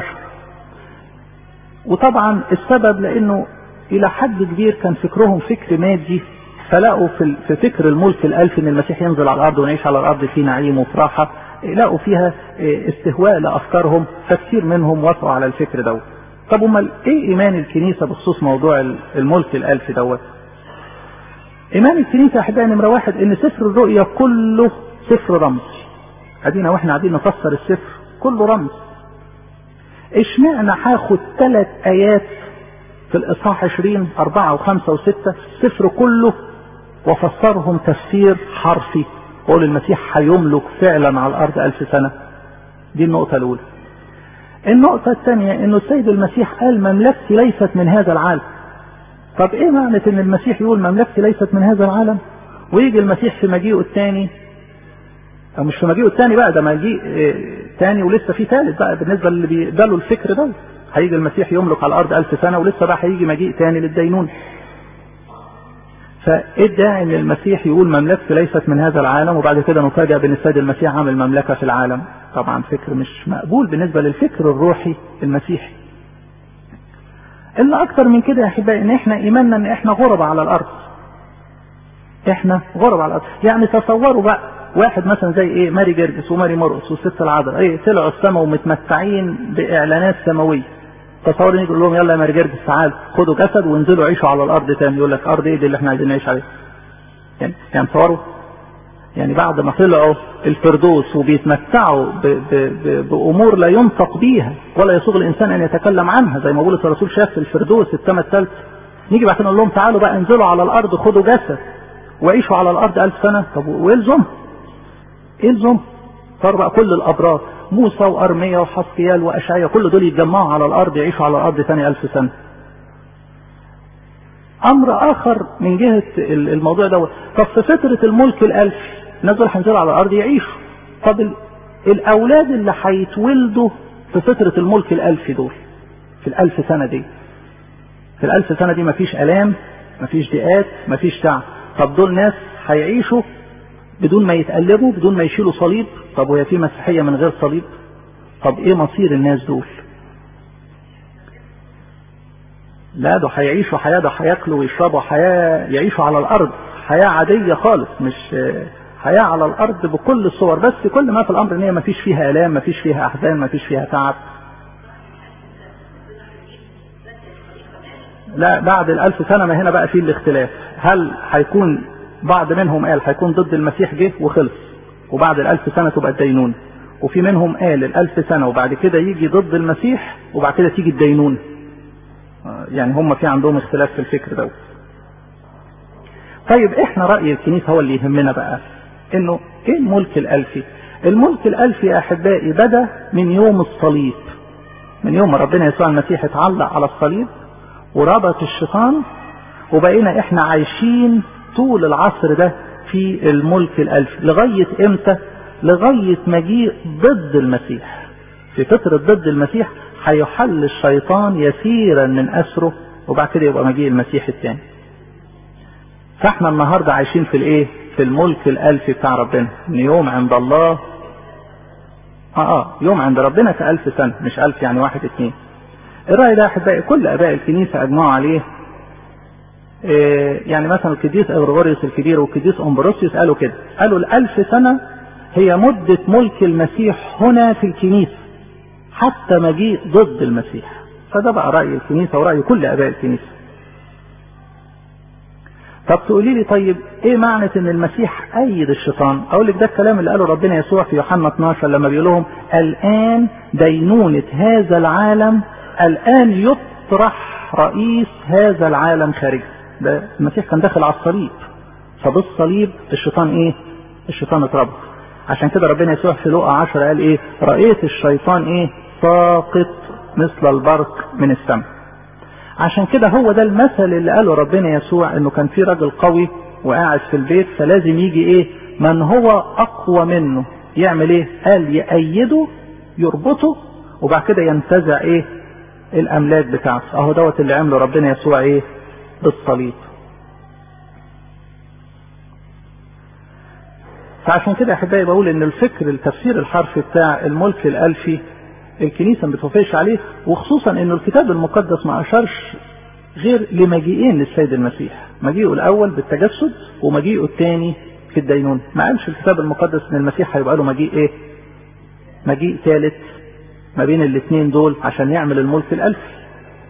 وطبعا السبب لأنه إلى حد كبير كان فكرهم فكر مادي فلقوا في في فكر الملك الألفي ان المسيح ينزل على الارض ونعيش على الارض في نعيم وفي راحه لقوا فيها استهواء لافكارهم فكثير منهم وافقوا على الفكر دوت. طب امال ايه ايمان الكنيسه بخصوص موضوع الملك الالفي دوت؟ ايمان الكنيسه احبائي نمره واحد ان سفر الرؤيا كله سفر رمز. ادينا واحنا قاعدين نفسر السفر كله رمز. اشمعنى هاخد ثلاث ايات في الاصحاح 20 4 و5 و6 السفر كله وفسرهم تفسير حرفي قول المسيح هيملك فعلا على الارض الف سنة دي النقطة الاولى النقطة الثانية انه السيد المسيح قال مملكتي ليست من هذا العالم طب ايه معنى ان المسيح يقول مملكتي ليست من هذا العالم ويجي المسيح في مجيئه الثاني او مش في مجيئه الثاني بقى ده مجيء ثاني ولسه في ثالث بقى بالنسبة اللي بيقبلوا الفكر ده هيجي المسيح يملك على الارض الف سنة ولسه بقى هيجي مجيء ثاني للدينون فادعى ان المسيح يقول مملكتي ليست من هذا العالم وبعد كده نفاجأ بان السيد المسيح عامل مملكة في العالم طبعا فكر مش مقبول بالنسبة للفكر الروحي المسيحي الا اكتر من كده يا احبائي ان احنا ايماننا ان احنا غربة على الارض احنا غربة على الارض يعني تصوروا بقى واحد مثلا زي ايه ماري جرجس وماري مرقس والست العذراء ايه طلعوا السماء ومتمتعين باعلانات سماويه تصور يجي يقول لهم يلا يا ماري جرجس تعالوا خدوا جسد وانزلوا عيشوا على الارض تاني يقول لك ارض ايه دي اللي احنا عايزين نعيش عليها يعني يعني تصوروا يعني بعد ما طلعوا الفردوس وبيتمتعوا ب ب ب بامور لا ينطق بيها ولا يسوغ الانسان ان يتكلم عنها زي ما بولس الرسول شاف في الفردوس السماء الثالثه نيجي بعد نقول لهم تعالوا بقى انزلوا على الارض خدوا جسد وعيشوا على الارض ألف سنه طب ويلزم يلزم صار بقى كل الابرار موسى وارميا وحسقيال واشعيا كل دول يتجمعوا على الارض يعيشوا على الارض ثاني ألف سنه امر اخر من جهه الموضوع دوت طب في فتره الملك الالفي الناس دول هينزلوا على الارض يعيشوا طب الاولاد اللي هيتولدوا في فترة الملك الالفي دول في الالف سنة دي في الالف سنة دي مفيش الام مفيش ضيقات مفيش تعب طب دول ناس هيعيشوا بدون ما يتقلبوا بدون ما يشيلوا صليب طب وهي في مسيحية من غير صليب طب ايه مصير الناس دول لا ده هيعيشوا حياة ده هياكلوا ويشربوا حياة يعيشوا على الأرض حياة عادية خالص مش حياة على الأرض بكل الصور بس كل ما في الأمر إن هي ما فيش فيها آلام ما فيش فيها أحزان ما فيش فيها تعب لا بعد الألف سنة ما هنا بقى فيه الاختلاف هل هيكون بعض منهم قال هيكون ضد المسيح جه وخلص وبعد الألف سنة تبقى الدينون وفي منهم قال الألف سنة وبعد كده يجي ضد المسيح وبعد كده تيجي الدينون يعني هم في عندهم اختلاف في الفكر ده طيب احنا رأي الكنيسة هو اللي يهمنا بقى انه ايه الملك الالفي الملك الالفي يا احبائي بدا من يوم الصليب من يوم ما ربنا يسوع المسيح اتعلق على الصليب وربط الشيطان وبقينا احنا عايشين طول العصر ده في الملك الالفي لغاية امتى لغاية مجيء ضد المسيح في فترة ضد المسيح هيحل الشيطان يسيرا من اسره وبعد كده يبقى مجيء المسيح الثاني فاحنا النهارده عايشين في الايه في الملك الالفي بتاع ربنا ان يوم عند الله اه اه يوم عند ربنا كألف سنة مش ألف يعني واحد اتنين الرأي ده أحبائي كل آباء الكنيسة أجمعوا عليه إيه يعني مثلا القديس أغريغوريوس الكبير والقديس أمبروسيوس قالوا كده قالوا الألف سنة هي مدة ملك المسيح هنا في الكنيسة حتى مجيء ضد المسيح فده بقى رأي الكنيسة ورأي كل آباء الكنيسة طب تقولي لي طيب ايه معنى ان المسيح ايد الشيطان اقول لك ده الكلام اللي قاله ربنا يسوع في يوحنا 12 لما بيقول لهم الان دينونة هذا العالم الان يطرح رئيس هذا العالم خارجه ده المسيح كان داخل على الصليب فبالصليب الشيطان ايه الشيطان اتربط عشان كده ربنا يسوع في لقا 10 قال ايه رأيت الشيطان ايه ساقط مثل البرق من السماء عشان كده هو ده المثل اللي قاله ربنا يسوع انه كان في راجل قوي وقاعد في البيت فلازم يجي ايه من هو اقوى منه يعمل ايه قال يأيده يربطه وبعد كده ينتزع ايه الاملاك بتاعته اهو دوت اللي عمله ربنا يسوع ايه بالصليب فعشان كده يا احبائي بقول ان الفكر التفسير الحرفي بتاع الملك الالفي الكنيسة ما بتوافقش عليه وخصوصا انه الكتاب المقدس ما اشارش غير لمجيئين للسيد المسيح مجيئه الاول بالتجسد ومجيئه الثاني في الدينون ما قالش الكتاب المقدس ان المسيح هيبقى له مجيء ايه مجيء ثالث ما بين الاثنين دول عشان يعمل الملك الالفي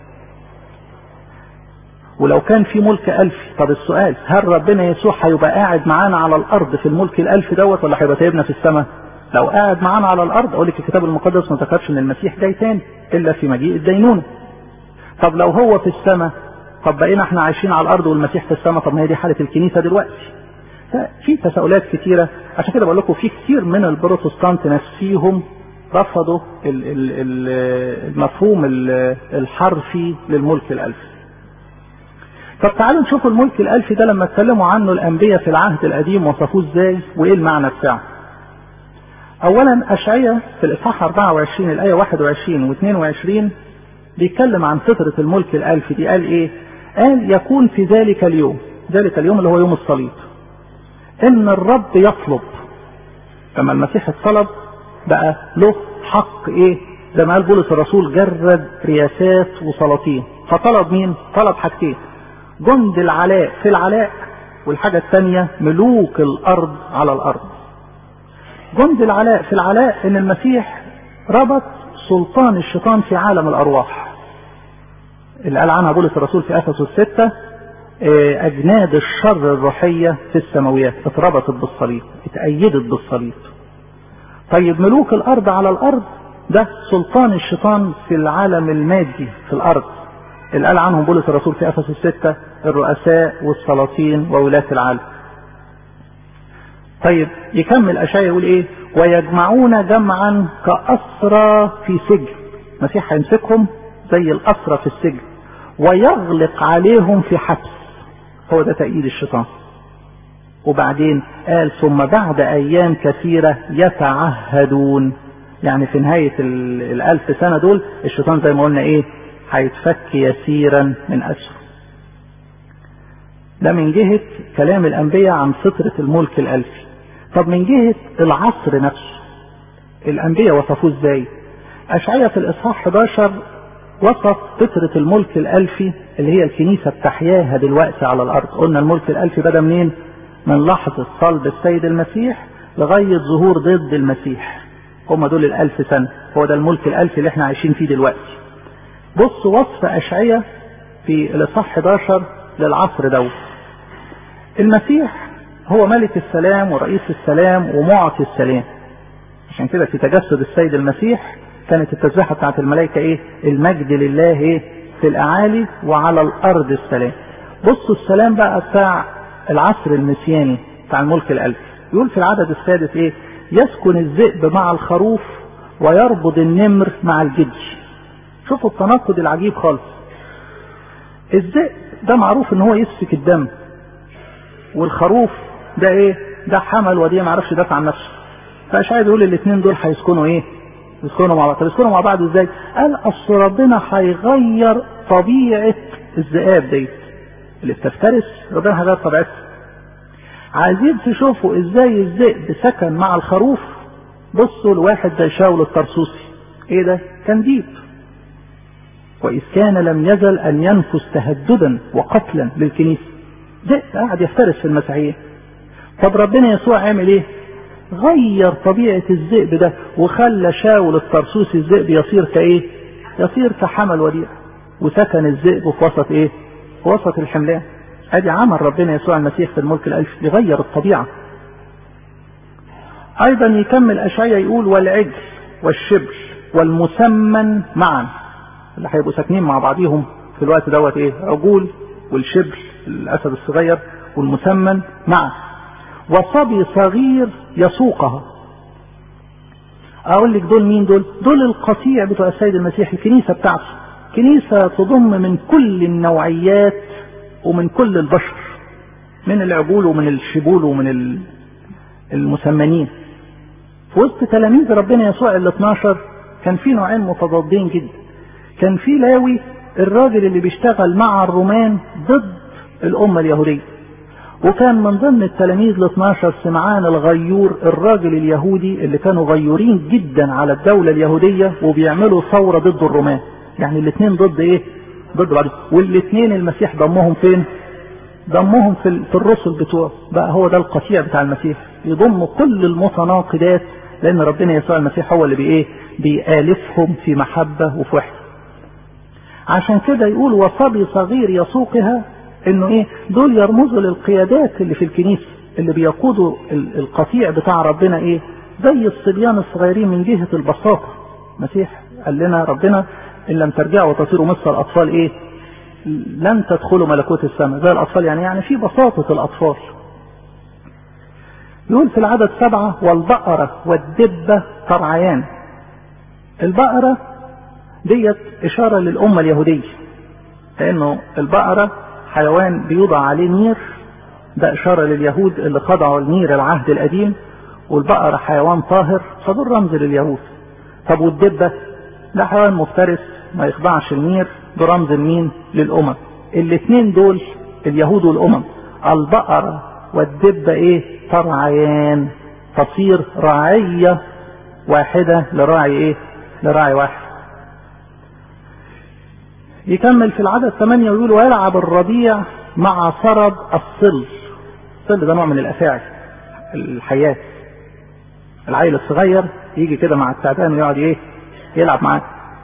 ولو كان في ملك الفي طب السؤال هل ربنا يسوع هيبقى قاعد معانا على الارض في الملك الالفي دوت ولا هيبقى سايبنا في السماء لو قاعد معانا على الارض اقول لك الكتاب المقدس ما ذكرش ان المسيح جاي تاني الا في مجيء الدينونه طب لو هو في السماء طب بقينا احنا عايشين على الارض والمسيح في السماء طب ما هي دي حاله الكنيسه دلوقتي ففي تساؤلات كتيره عشان كده بقول لكم في كتير من البروتستانت نفسيهم رفضوا المفهوم الحرفي للملك الالفي طب تعالوا نشوف الملك الالفي ده لما اتكلموا عنه الانبياء في العهد القديم وصفوه ازاي وايه المعنى بتاعه اولا اشعياء في الاصحاح 24 الايه 21 و22 بيتكلم عن فترة الملك الالفي دي قال ايه قال يكون في ذلك اليوم ذلك اليوم اللي هو يوم الصليب ان الرب يطلب لما المسيح اتصلب بقى له حق ايه زي ما قال بولس الرسول جرد رياسات وسلاطين فطلب مين طلب حاجتين جند العلاء في العلاء والحاجة الثانية ملوك الارض على الارض جند العلاء في العلاء ان المسيح ربط سلطان الشيطان في عالم الارواح اللي قال عنها بولس الرسول في افسس الستة اجناد الشر الروحية في السماويات اتربطت بالصليب اتأيدت بالصليب طيب ملوك الارض على الارض ده سلطان الشيطان في العالم المادي في الارض اللي قال عنهم بولس الرسول في افسس الستة الرؤساء والسلاطين وولاة العالم طيب يكمل اشعياء يقول ايه ويجمعون جمعا كأسرى في سجن المسيح هيمسكهم زي الأسرى في السجن ويغلق عليهم في حبس هو ده تأييد الشيطان وبعدين قال ثم بعد ايام كثيرة يتعهدون يعني في نهاية الالف سنة دول الشيطان زي ما قلنا ايه هيتفك يسيرا من اسره ده من جهة كلام الانبياء عن فترة الملك الالفي طب من جهة العصر نفسه الانبياء وصفوه ازاي اشعية في الاصحاح 11 وصف فترة الملك الالفي اللي هي الكنيسة بتحياها دلوقتي على الارض قلنا الملك الالفي بدا منين من لحظة صلب السيد المسيح لغاية ظهور ضد المسيح هم دول الالف سنة هو ده الملك الالفي اللي احنا عايشين فيه دلوقتي بص وصف اشعية في الاصحاح 11 للعصر دوت المسيح هو ملك السلام ورئيس السلام ومعطي السلام عشان كده في تجسد السيد المسيح كانت التسبيحه بتاعت الملائكه ايه المجد لله ايه في الاعالي وعلى الارض السلام بصوا السلام بقى بتاع العصر المسياني بتاع الملك الالفي يقول في العدد السادس ايه يسكن الذئب مع الخروف ويربض النمر مع الجدي شوفوا التناقض العجيب خالص الذئب ده معروف ان هو يسفك الدم والخروف ده ايه ده حمل ودي ما عرفش يدافع عن نفسه فاشعيا بيقول الاثنين دول هيسكنوا ايه يسكنوا مع بعض طب يسكنوا مع بعض ازاي قال اصل ربنا هيغير طبيعه الذئاب دي اللي بتفترس ربنا هيغير طبيعتها عايزين تشوفوا ازاي الذئب سكن مع الخروف بصوا لواحد زي شاول الطرسوسي ايه ده كان ديب واذ كان لم يزل ان ينفس تهددا وقتلا للكنيسه ذئب قاعد يفترس في المسيحيه طب ربنا يسوع عمل ايه غير طبيعة الذئب ده وخلى شاول الطرسوسي الذئب يصير كايه يصير كحمل وديع وسكن الذئب في وسط ايه في وسط الحملان ادي عمل ربنا يسوع المسيح في الملك الالف يغير الطبيعة ايضا يكمل اشعيا يقول والعجل والشبل والمسمن معا اللي هيبقوا ساكنين مع بعضيهم في الوقت دوت ايه عجول والشبل الاسد الصغير والمسمن معا وصبي صغير يسوقها اقول لك دول مين دول دول القطيع بتوع السيد المسيح الكنيسه بتاعته كنيسه تضم من كل النوعيات ومن كل البشر من العجول ومن الشبول ومن المسمنين في وسط تلاميذ ربنا يسوع ال 12 كان في نوعين متضادين جدا كان في لاوي الراجل اللي بيشتغل مع الرومان ضد الامه اليهوديه وكان من ضمن التلاميذ ال 12 سمعان الغيور الراجل اليهودي اللي كانوا غيورين جدا على الدولة اليهودية وبيعملوا ثورة ضد الرومان يعني الاثنين ضد ايه ضد بعض والاثنين المسيح ضمهم فين ضمهم في, في الرسل بتوعه بقى هو ده القطيع بتاع المسيح يضم كل المتناقضات لان ربنا يسوع المسيح هو اللي بايه بيآلفهم في محبة وفي وحدة عشان كده يقول وصبي صغير يسوقها انه ايه دول يرمزوا للقيادات اللي في الكنيسه اللي بيقودوا القطيع بتاع ربنا ايه زي الصبيان الصغيرين من جهه البساطه مسيح قال لنا ربنا ان لم ترجعوا وتصيروا مثل الاطفال ايه لن تدخلوا ملكوت السماء زي الاطفال يعني يعني في بساطه الاطفال يقول في العدد سبعة والبقرة والدبة ترعيان البقرة ديت إشارة للأمة اليهودية لأنه البقرة حيوان بيوضع عليه نير ده إشارة لليهود اللي خضعوا لنير العهد القديم والبقرة حيوان طاهر فدول رمز لليهود طب والدبة ده حيوان مفترس ما يخضعش النير ده رمز لمين للأمم الاثنين دول اليهود والأمم البقرة والدبة ايه ترعيان تصير رعية واحدة لراعي ايه لراعي واحد يكمل في العدد 8 ويقول ويلعب الرضيع مع سرب الصل الصل ده نوع من الافاعي الحيات العيل الصغير يجي كده مع التعبان ويقعد ايه يلعب معاه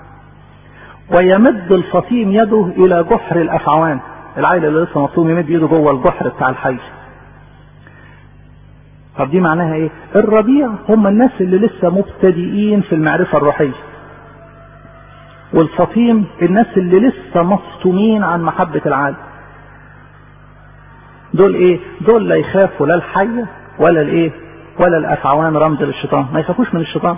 ويمد الفطيم يده الى جحر الافعوان العيل اللي لسه مفطوم يمد ايده جوه الجحر بتاع الحي طب دي معناها ايه الرضيع هم الناس اللي لسه مبتدئين في المعرفه الروحيه والفطيم الناس اللي لسه مفطومين عن محبة العالم دول ايه دول لا يخافوا لا الحية ولا الايه ولا الافعوان رمز للشيطان ما يخافوش من الشيطان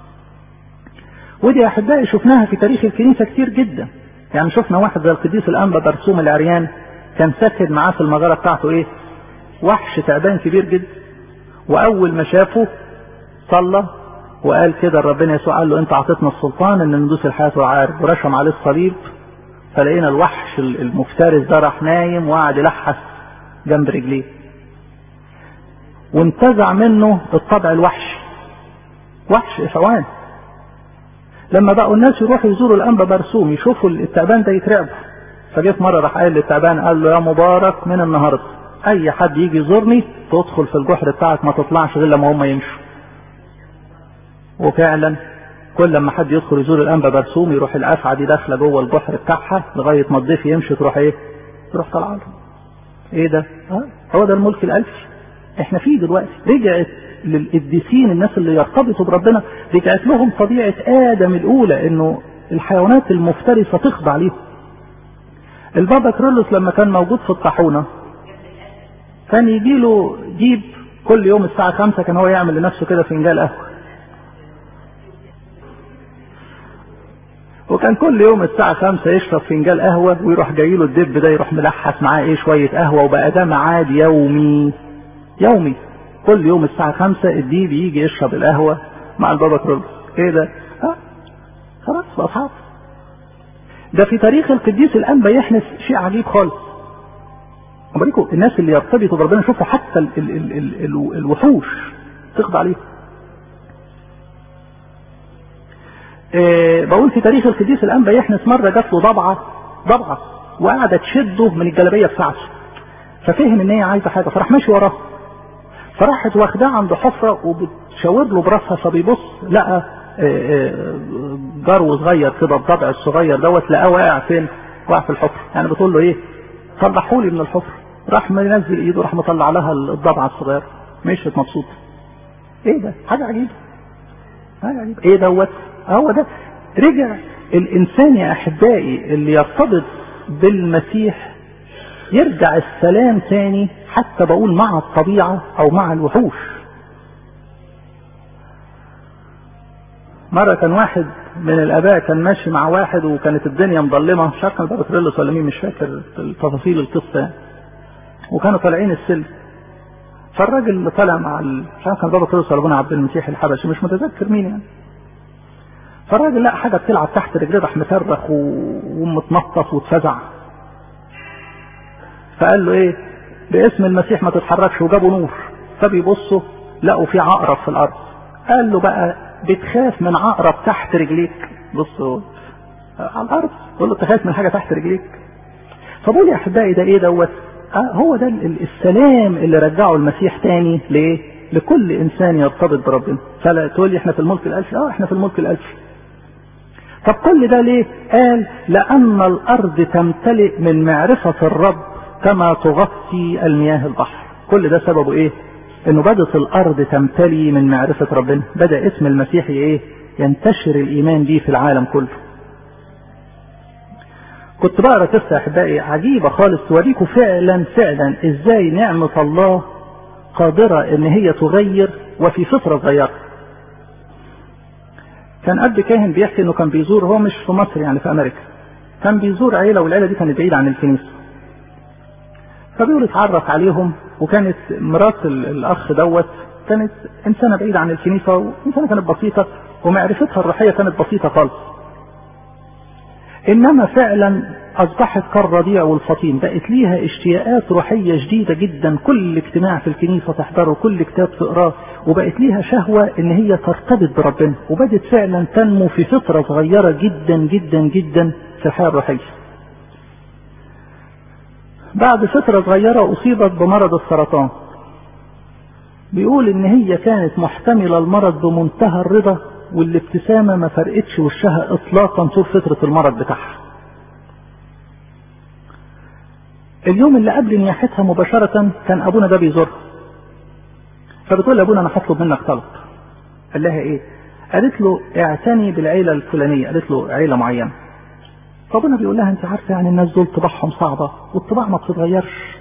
ودي احبائي شفناها في تاريخ الكنيسة كتير جدا يعني شفنا واحد زي القديس الانبا برسوم العريان كان ساكن معاه في المغارة بتاعته ايه وحش تعبان كبير جدا واول ما شافه صلى وقال كده ربنا يسوع قال له انت اعطيتنا السلطان ان ندوس الحياه والعارف ورشم عليه الصليب فلقينا الوحش المفترس ده راح نايم وقعد يلحس جنب رجليه وانتزع منه الطبع الوحشي وحش حيوان لما بقوا الناس يروحوا يزوروا الانبا برسوم يشوفوا التعبان ده يترعبوا فجه في مره راح قال للتعبان قال له يا مبارك من النهارده اي حد يجي يزورني تدخل في الجحر بتاعك ما تطلعش غير لما هم يمشوا وفعلا كل لما حد يدخل يزور الانبا برسوم يروح الافعى دي داخله جوه الجحر بتاعها لغايه ما الضيف يمشي تروح ايه؟ تروح طالعه له. ايه ده؟ اه هو ده الملك الالفي. احنا فيه دلوقتي رجعت للقديسين الناس اللي يرتبطوا بربنا رجعت لهم طبيعه ادم الاولى انه الحيوانات المفترسه تخضع ليهم. البابا كرولوس لما كان موجود في الطاحونه كان يجي له جيب كل يوم الساعه 5 كان هو يعمل لنفسه كده فنجان قهوه وكان كل يوم الساعة خمسة يشرب فنجان قهوة ويروح جاي له الدب ده يروح ملحس معاه ايه شوية قهوة وبقى ده ميعاد يومي يومي كل يوم الساعة خمسة الديب يجي يشرب القهوة مع البابا كرولوس ايه ده؟ ها خلاص بقى اصحاب ده في تاريخ القديس الانبا يحنس شيء عجيب خالص أمريكم الناس اللي يرتبطوا بربنا شوفوا حتى ال ال ال ال ال الوحوش تخضع عليهم إيه بقول في تاريخ القديس الانبا يحنس مره جات له ضبعه ضبعه وقعدت تشده من الجلابيه بتاعته ففهم ان هي عايزه حاجه فراح ماشي وراها فراحت واخداه عند حفره وبتشاور له براسها فبيبص لقى جرو صغير كده الضبع الصغير دوت لقاه واقع فين؟ واقع في الحفره يعني بتقول له ايه؟ طلعوا لي من الحفره راح منزل ايده راح مطلع لها الضبعه الصغيره مشيت مبسوطه ايه ده؟ حاجه عجيبه حاجه عجيبه ايه دوت؟ هو ده رجع الانسان يا احبائي اللي يرتبط بالمسيح يرجع السلام تاني حتى بقول مع الطبيعة او مع الوحوش مرة كان واحد من الاباء كان ماشي مع واحد وكانت الدنيا مظلمة مش عارف كان بابا تريلس ولا مين مش فاكر تفاصيل القصة وكانوا طالعين السلم فالراجل اللي طالع مع ال... مش عارف كان بابا تريلس ولا ابونا عبد المسيح الحبشي مش متذكر مين يعني فالراجل لقى حاجه بتلعب تحت رجليه راح مصرخ ومتنطط واتفزع فقال له ايه باسم المسيح ما تتحركش وجابوا نور فبيبصوا لقوا في عقرب في الارض قال له بقى بتخاف من عقرب تحت رجليك بصوا على الارض يقول له تخاف من حاجه تحت رجليك فبقول يا احبائي ده ايه دوت آه هو ده السلام اللي رجعه المسيح تاني ليه لكل انسان يرتبط بربنا فلا تقول لي احنا في الملك الالفي اه احنا في الملك الالفي طب كل ده ليه قال لان الارض تمتلئ من معرفة الرب كما تغطي المياه البحر كل ده سببه ايه انه بدت الارض تمتلي من معرفة ربنا بدأ اسم المسيح ايه ينتشر الايمان بيه في العالم كله كنت بقرا قصه يا احبائي عجيبه خالص توريكم فعلا فعلا ازاي نعمه الله قادره ان هي تغير وفي فتره صغيره. كان اب كاهن بيحكي انه كان بيزور هو مش في مصر يعني في امريكا. كان بيزور عيله والعيله دي كانت بعيده عن الكنيسه. فبيقول اتعرف عليهم وكانت مرات الاخ دوت كانت انسانه بعيده عن الكنيسه وانسانه كانت بسيطه ومعرفتها الروحيه كانت بسيطه خالص. انما فعلا اصبحت كالرضيع والفطيم بقت ليها اشتياقات روحيه شديده جدا كل اجتماع في الكنيسه تحضره كل كتاب تقراه وبقت ليها شهوه ان هي ترتبط بربنا وبدت فعلا تنمو في فتره صغيره جدا جدا جدا في الحياه الروحيه. بعد فتره صغيره اصيبت بمرض السرطان. بيقول ان هي كانت محتمله المرض بمنتهى الرضا والابتسامه ما فرقتش وشها اطلاقا طول فتره المرض بتاعها. اليوم اللي قبل نياحتها مباشرة كان أبونا ده بيزورها. فبتقول لأبونا أنا هطلب منك طلب. قال لها إيه؟ قالت له اعتني بالعيلة الفلانية، قالت له عيلة معينة. فأبونا بيقول لها أنت عارفة يعني الناس دول طباعهم صعبة والطباع ما بتتغيرش.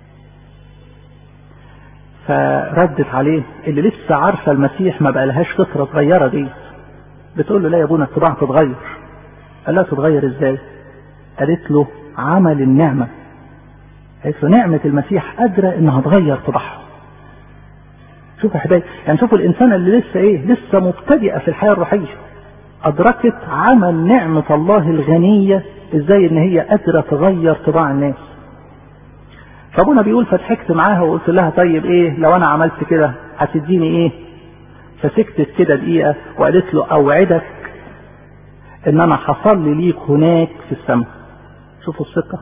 فردت عليه اللي لسه عارفة المسيح ما بقالهاش فترة صغيرة دي. بتقول له لا يا ابونا الطباع تتغير. قال لها تتغير ازاي؟ قالت له عمل النعمة. قالت له نعمة المسيح قادرة انها تغير طباعهم شوفوا يا حبايبي يعني شوفوا الانسان اللي لسه ايه لسه مبتدئه في الحياه الروحيه ادركت عمل نعمه الله الغنيه ازاي ان هي قادره تغير طباع الناس فابونا بيقول فضحكت معاها وقلت لها طيب ايه لو انا عملت كده هتديني ايه فسكتت كده دقيقه وقالت له اوعدك ان انا هصلي ليك هناك في السماء شوفوا الثقه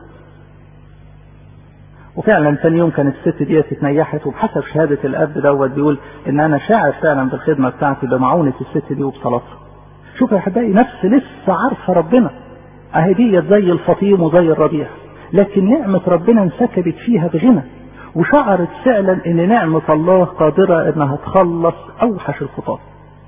وفعلا ثاني يوم كانت الست دي اتنيحت وبحسب شهادة الأب دوت بيقول إن أنا شاعر فعلا بالخدمة بتاعتي بمعونة الست دي وبصلاتها. شوف يا أحبائي نفس لسه عارفة ربنا. أهي ديت زي الفطيم وزي الربيع. لكن نعمة ربنا انسكبت فيها بغنى. وشعرت فعلا إن نعمة الله قادرة إنها تخلص أوحش الخطاة.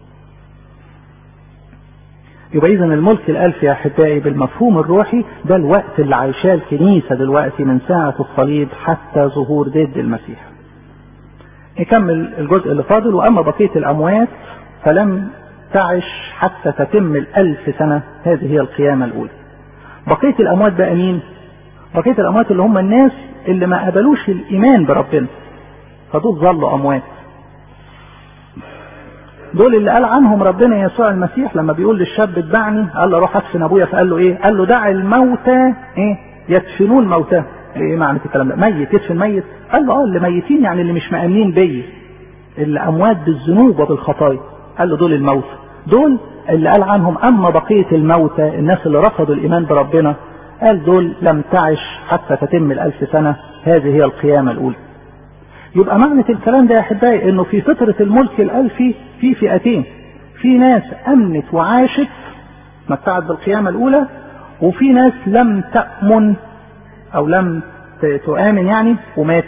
يبقى اذا الملك الالفي يا احبائي بالمفهوم الروحي ده الوقت اللي عايشاه الكنيسه دلوقتي من ساعه الصليب حتى ظهور ضد المسيح. نكمل الجزء اللي فاضل واما بقيه الاموات فلم تعش حتى تتم الالف سنه هذه هي القيامه الاولى. بقيه الاموات بقى مين؟ بقيه الاموات اللي هم الناس اللي ما قبلوش الايمان بربنا. فدول ظلوا اموات. دول اللي قال عنهم ربنا يسوع المسيح لما بيقول للشاب اتبعني قال له روح ادفن ابويا فقال له ايه؟ قال له دع الموتى ايه؟ يدفنون موتى ايه معنى الكلام ده؟ ميت يدفن ميت؟ قال له اه اللي ميتين يعني اللي مش مأمنين بيا اللي اموات بالذنوب وبالخطايا قال له دول الموتى دول اللي قال عنهم اما بقيه الموتى الناس اللي رفضوا الايمان بربنا قال دول لم تعش حتى تتم الالف سنه هذه هي القيامه الاولى يبقى معنى الكلام ده يا احبائي انه في فتره الملك الالفي في فئتين في ناس امنت وعاشت متعت بالقيامه الاولى وفي ناس لم تامن او لم تؤمن يعني ومات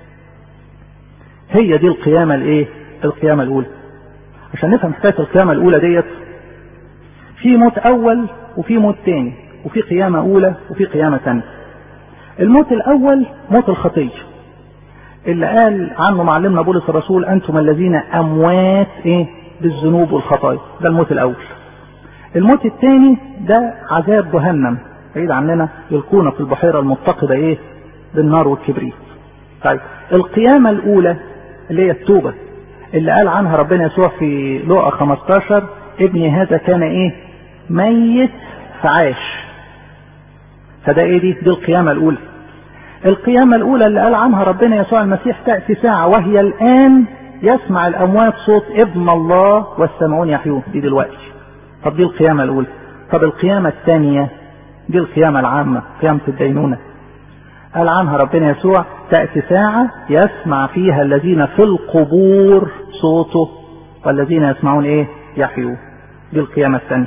هي دي القيامه الايه القيامه الاولى عشان نفهم حكايه القيامه الاولى ديت في موت اول وفي موت تاني وفي قيامه اولى وفي قيامه ثانيه الموت الاول موت الخطيه اللي قال عنه معلمنا بولس الرسول انتم الذين اموات ايه بالذنوب والخطايا ده الموت الاول الموت الثاني ده عذاب جهنم بعيد عننا يلقونا في البحيره المتقده ايه بالنار والكبريت طيب القيامه الاولى اللي هي التوبه اللي قال عنها ربنا يسوع في لقا 15 ابني هذا كان ايه ميت فعاش فده ايه دي دي القيامه الاولى القيامة الأولى اللي قال عنها ربنا يسوع المسيح تأتي ساعة وهي الآن يسمع الأموات صوت ابن الله والسمعون يحيون دي دلوقتي طب دي القيامة الأولى طب القيامة الثانية دي القيامة العامة قيامة الدينونة قال عنها ربنا يسوع تأتي ساعة يسمع فيها الذين في القبور صوته والذين يسمعون ايه يحيون دي القيامة الثانية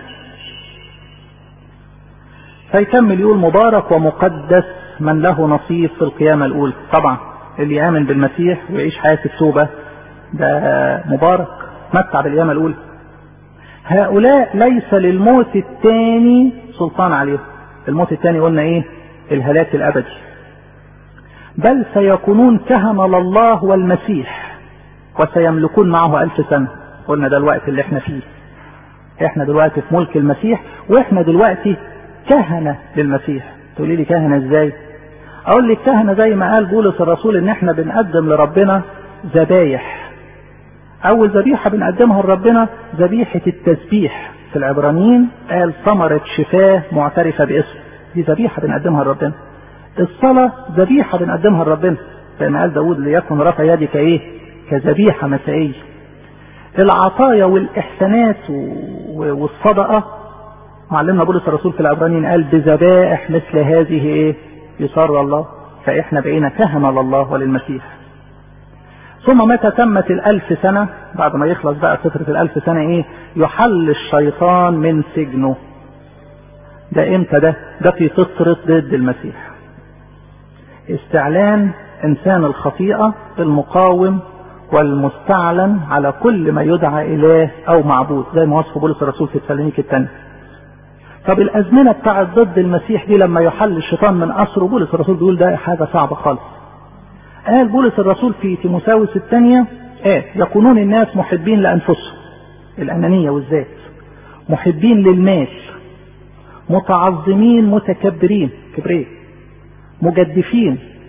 فيكمل يقول مبارك ومقدس من له نصيب في القيامة الأولى طبعا اللي يآمن بالمسيح ويعيش حياة التوبة ده مبارك متع بالقيامة الأولى هؤلاء ليس للموت الثاني سلطان عليهم الموت الثاني قلنا ايه الهلاك الأبدي بل سيكونون كهنة لله والمسيح وسيملكون معه ألف سنة قلنا ده الوقت اللي احنا فيه احنا دلوقتي في ملك المسيح واحنا دلوقتي كهنة للمسيح تقولي لي كهنة ازاي اقول لك كهنة زي ما قال بولس الرسول ان احنا بنقدم لربنا ذبايح اول ذبيحة بنقدمها لربنا ذبيحة التسبيح في العبرانيين قال ثمرة شفاه معترفة باسم دي ذبيحة بنقدمها لربنا الصلاة ذبيحة بنقدمها لربنا زي ما قال داود ليكن رفع يدك ايه كذبيحة مسائية العطايا والإحسانات والصدقة معلمنا بولس الرسول في العبرانيين قال بذبائح مثل هذه ايه يسر الله فاحنا بقينا كهنة لله وللمسيح ثم متى تمت الألف سنة بعد ما يخلص بقى فترة الألف سنة ايه يحل الشيطان من سجنه ده امتى ده ده في فترة ضد المسيح استعلان انسان الخطيئة المقاوم والمستعلن على كل ما يدعى اله او معبود زي ما وصف بولس الرسول في التسالونيك الثاني طب الازمنه بتاعت ضد المسيح دي لما يحل الشيطان من اسره بولس الرسول بيقول ده حاجه صعبه خالص قال بولس الرسول في تيموساوس الثانيه قال يكونون الناس محبين لانفسهم الانانيه والذات محبين للمال متعظمين متكبرين كبرين مجدفين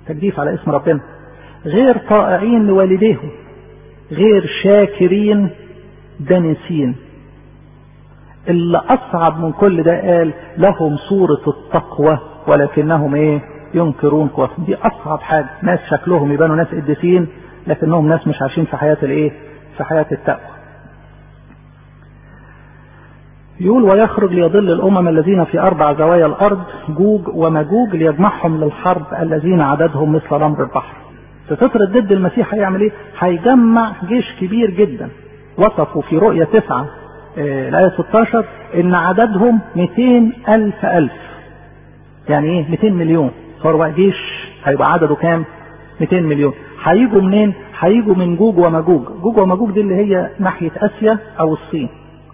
تجديف على اسم ربنا غير طائعين لوالديهم غير شاكرين دانسين اللي اصعب من كل ده قال لهم صورة التقوى ولكنهم ايه ينكرون قوتهم دي اصعب حاجة ناس شكلهم يبانوا ناس قديسين لكنهم ناس مش عايشين في حياة الايه في حياة التقوى يقول ويخرج ليضل الامم الذين في اربع زوايا الارض جوج ومجوج ليجمعهم للحرب الذين عددهم مثل رمل البحر ستطرد ضد المسيح هيعمل ايه هيجمع جيش كبير جدا وصفوا في رؤية تسعة الآية 16 إن عددهم 200 ألف ألف يعني إيه 200 مليون صار بقى جيش هيبقى عدده كام 200 مليون هيجوا منين هيجوا من جوج ومجوج جوج ومجوج دي اللي هي ناحية آسيا أو الصين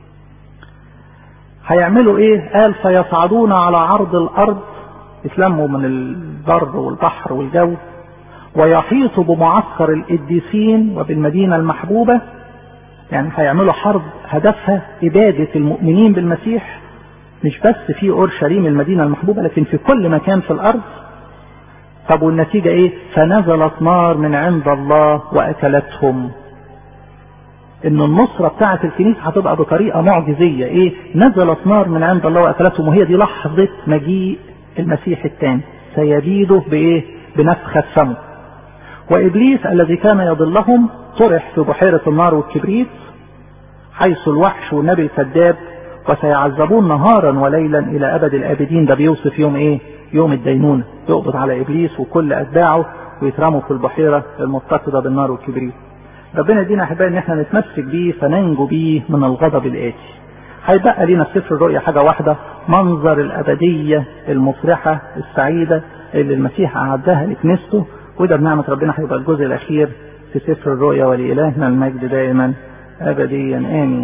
هيعملوا إيه قال فيصعدون على عرض الأرض يتلموا من البر والبحر والجو ويحيطوا بمعسكر القديسين وبالمدينة المحبوبة يعني هيعملوا حرب هدفها إبادة المؤمنين بالمسيح مش بس في أورشليم المدينة المحبوبة لكن في كل مكان في الأرض طب والنتيجة إيه؟ فنزلت نار من عند الله وأكلتهم. إن النصرة بتاعة الكنيسة هتبقى بطريقة معجزية، إيه؟ نزلت نار من عند الله وأكلتهم وهي دي لحظة مجيء المسيح الثاني. سيبيده بإيه؟ بنفخة فمه. وإبليس الذي كان يضلهم طرح في بحيرة النار والكبريت حيث الوحش والنبي الكذاب وسيعذبون نهارا وليلا إلى أبد الآبدين ده بيوصف يوم إيه؟ يوم الدينونة يقبض على إبليس وكل أتباعه ويترموا في البحيرة المتقدة بالنار والكبريت ربنا يدينا أحبائي إن احنا نتمسك بيه فننجو بيه من الغضب الآتي هيبقى لينا في سفر الرؤيا حاجة واحدة منظر الأبدية المفرحة السعيدة اللي المسيح أعدها لكنيسته وده بنعمة ربنا هيبقى الجزء الأخير في سفر الرؤيا ولإلهنا المجد دائما أبديا آمين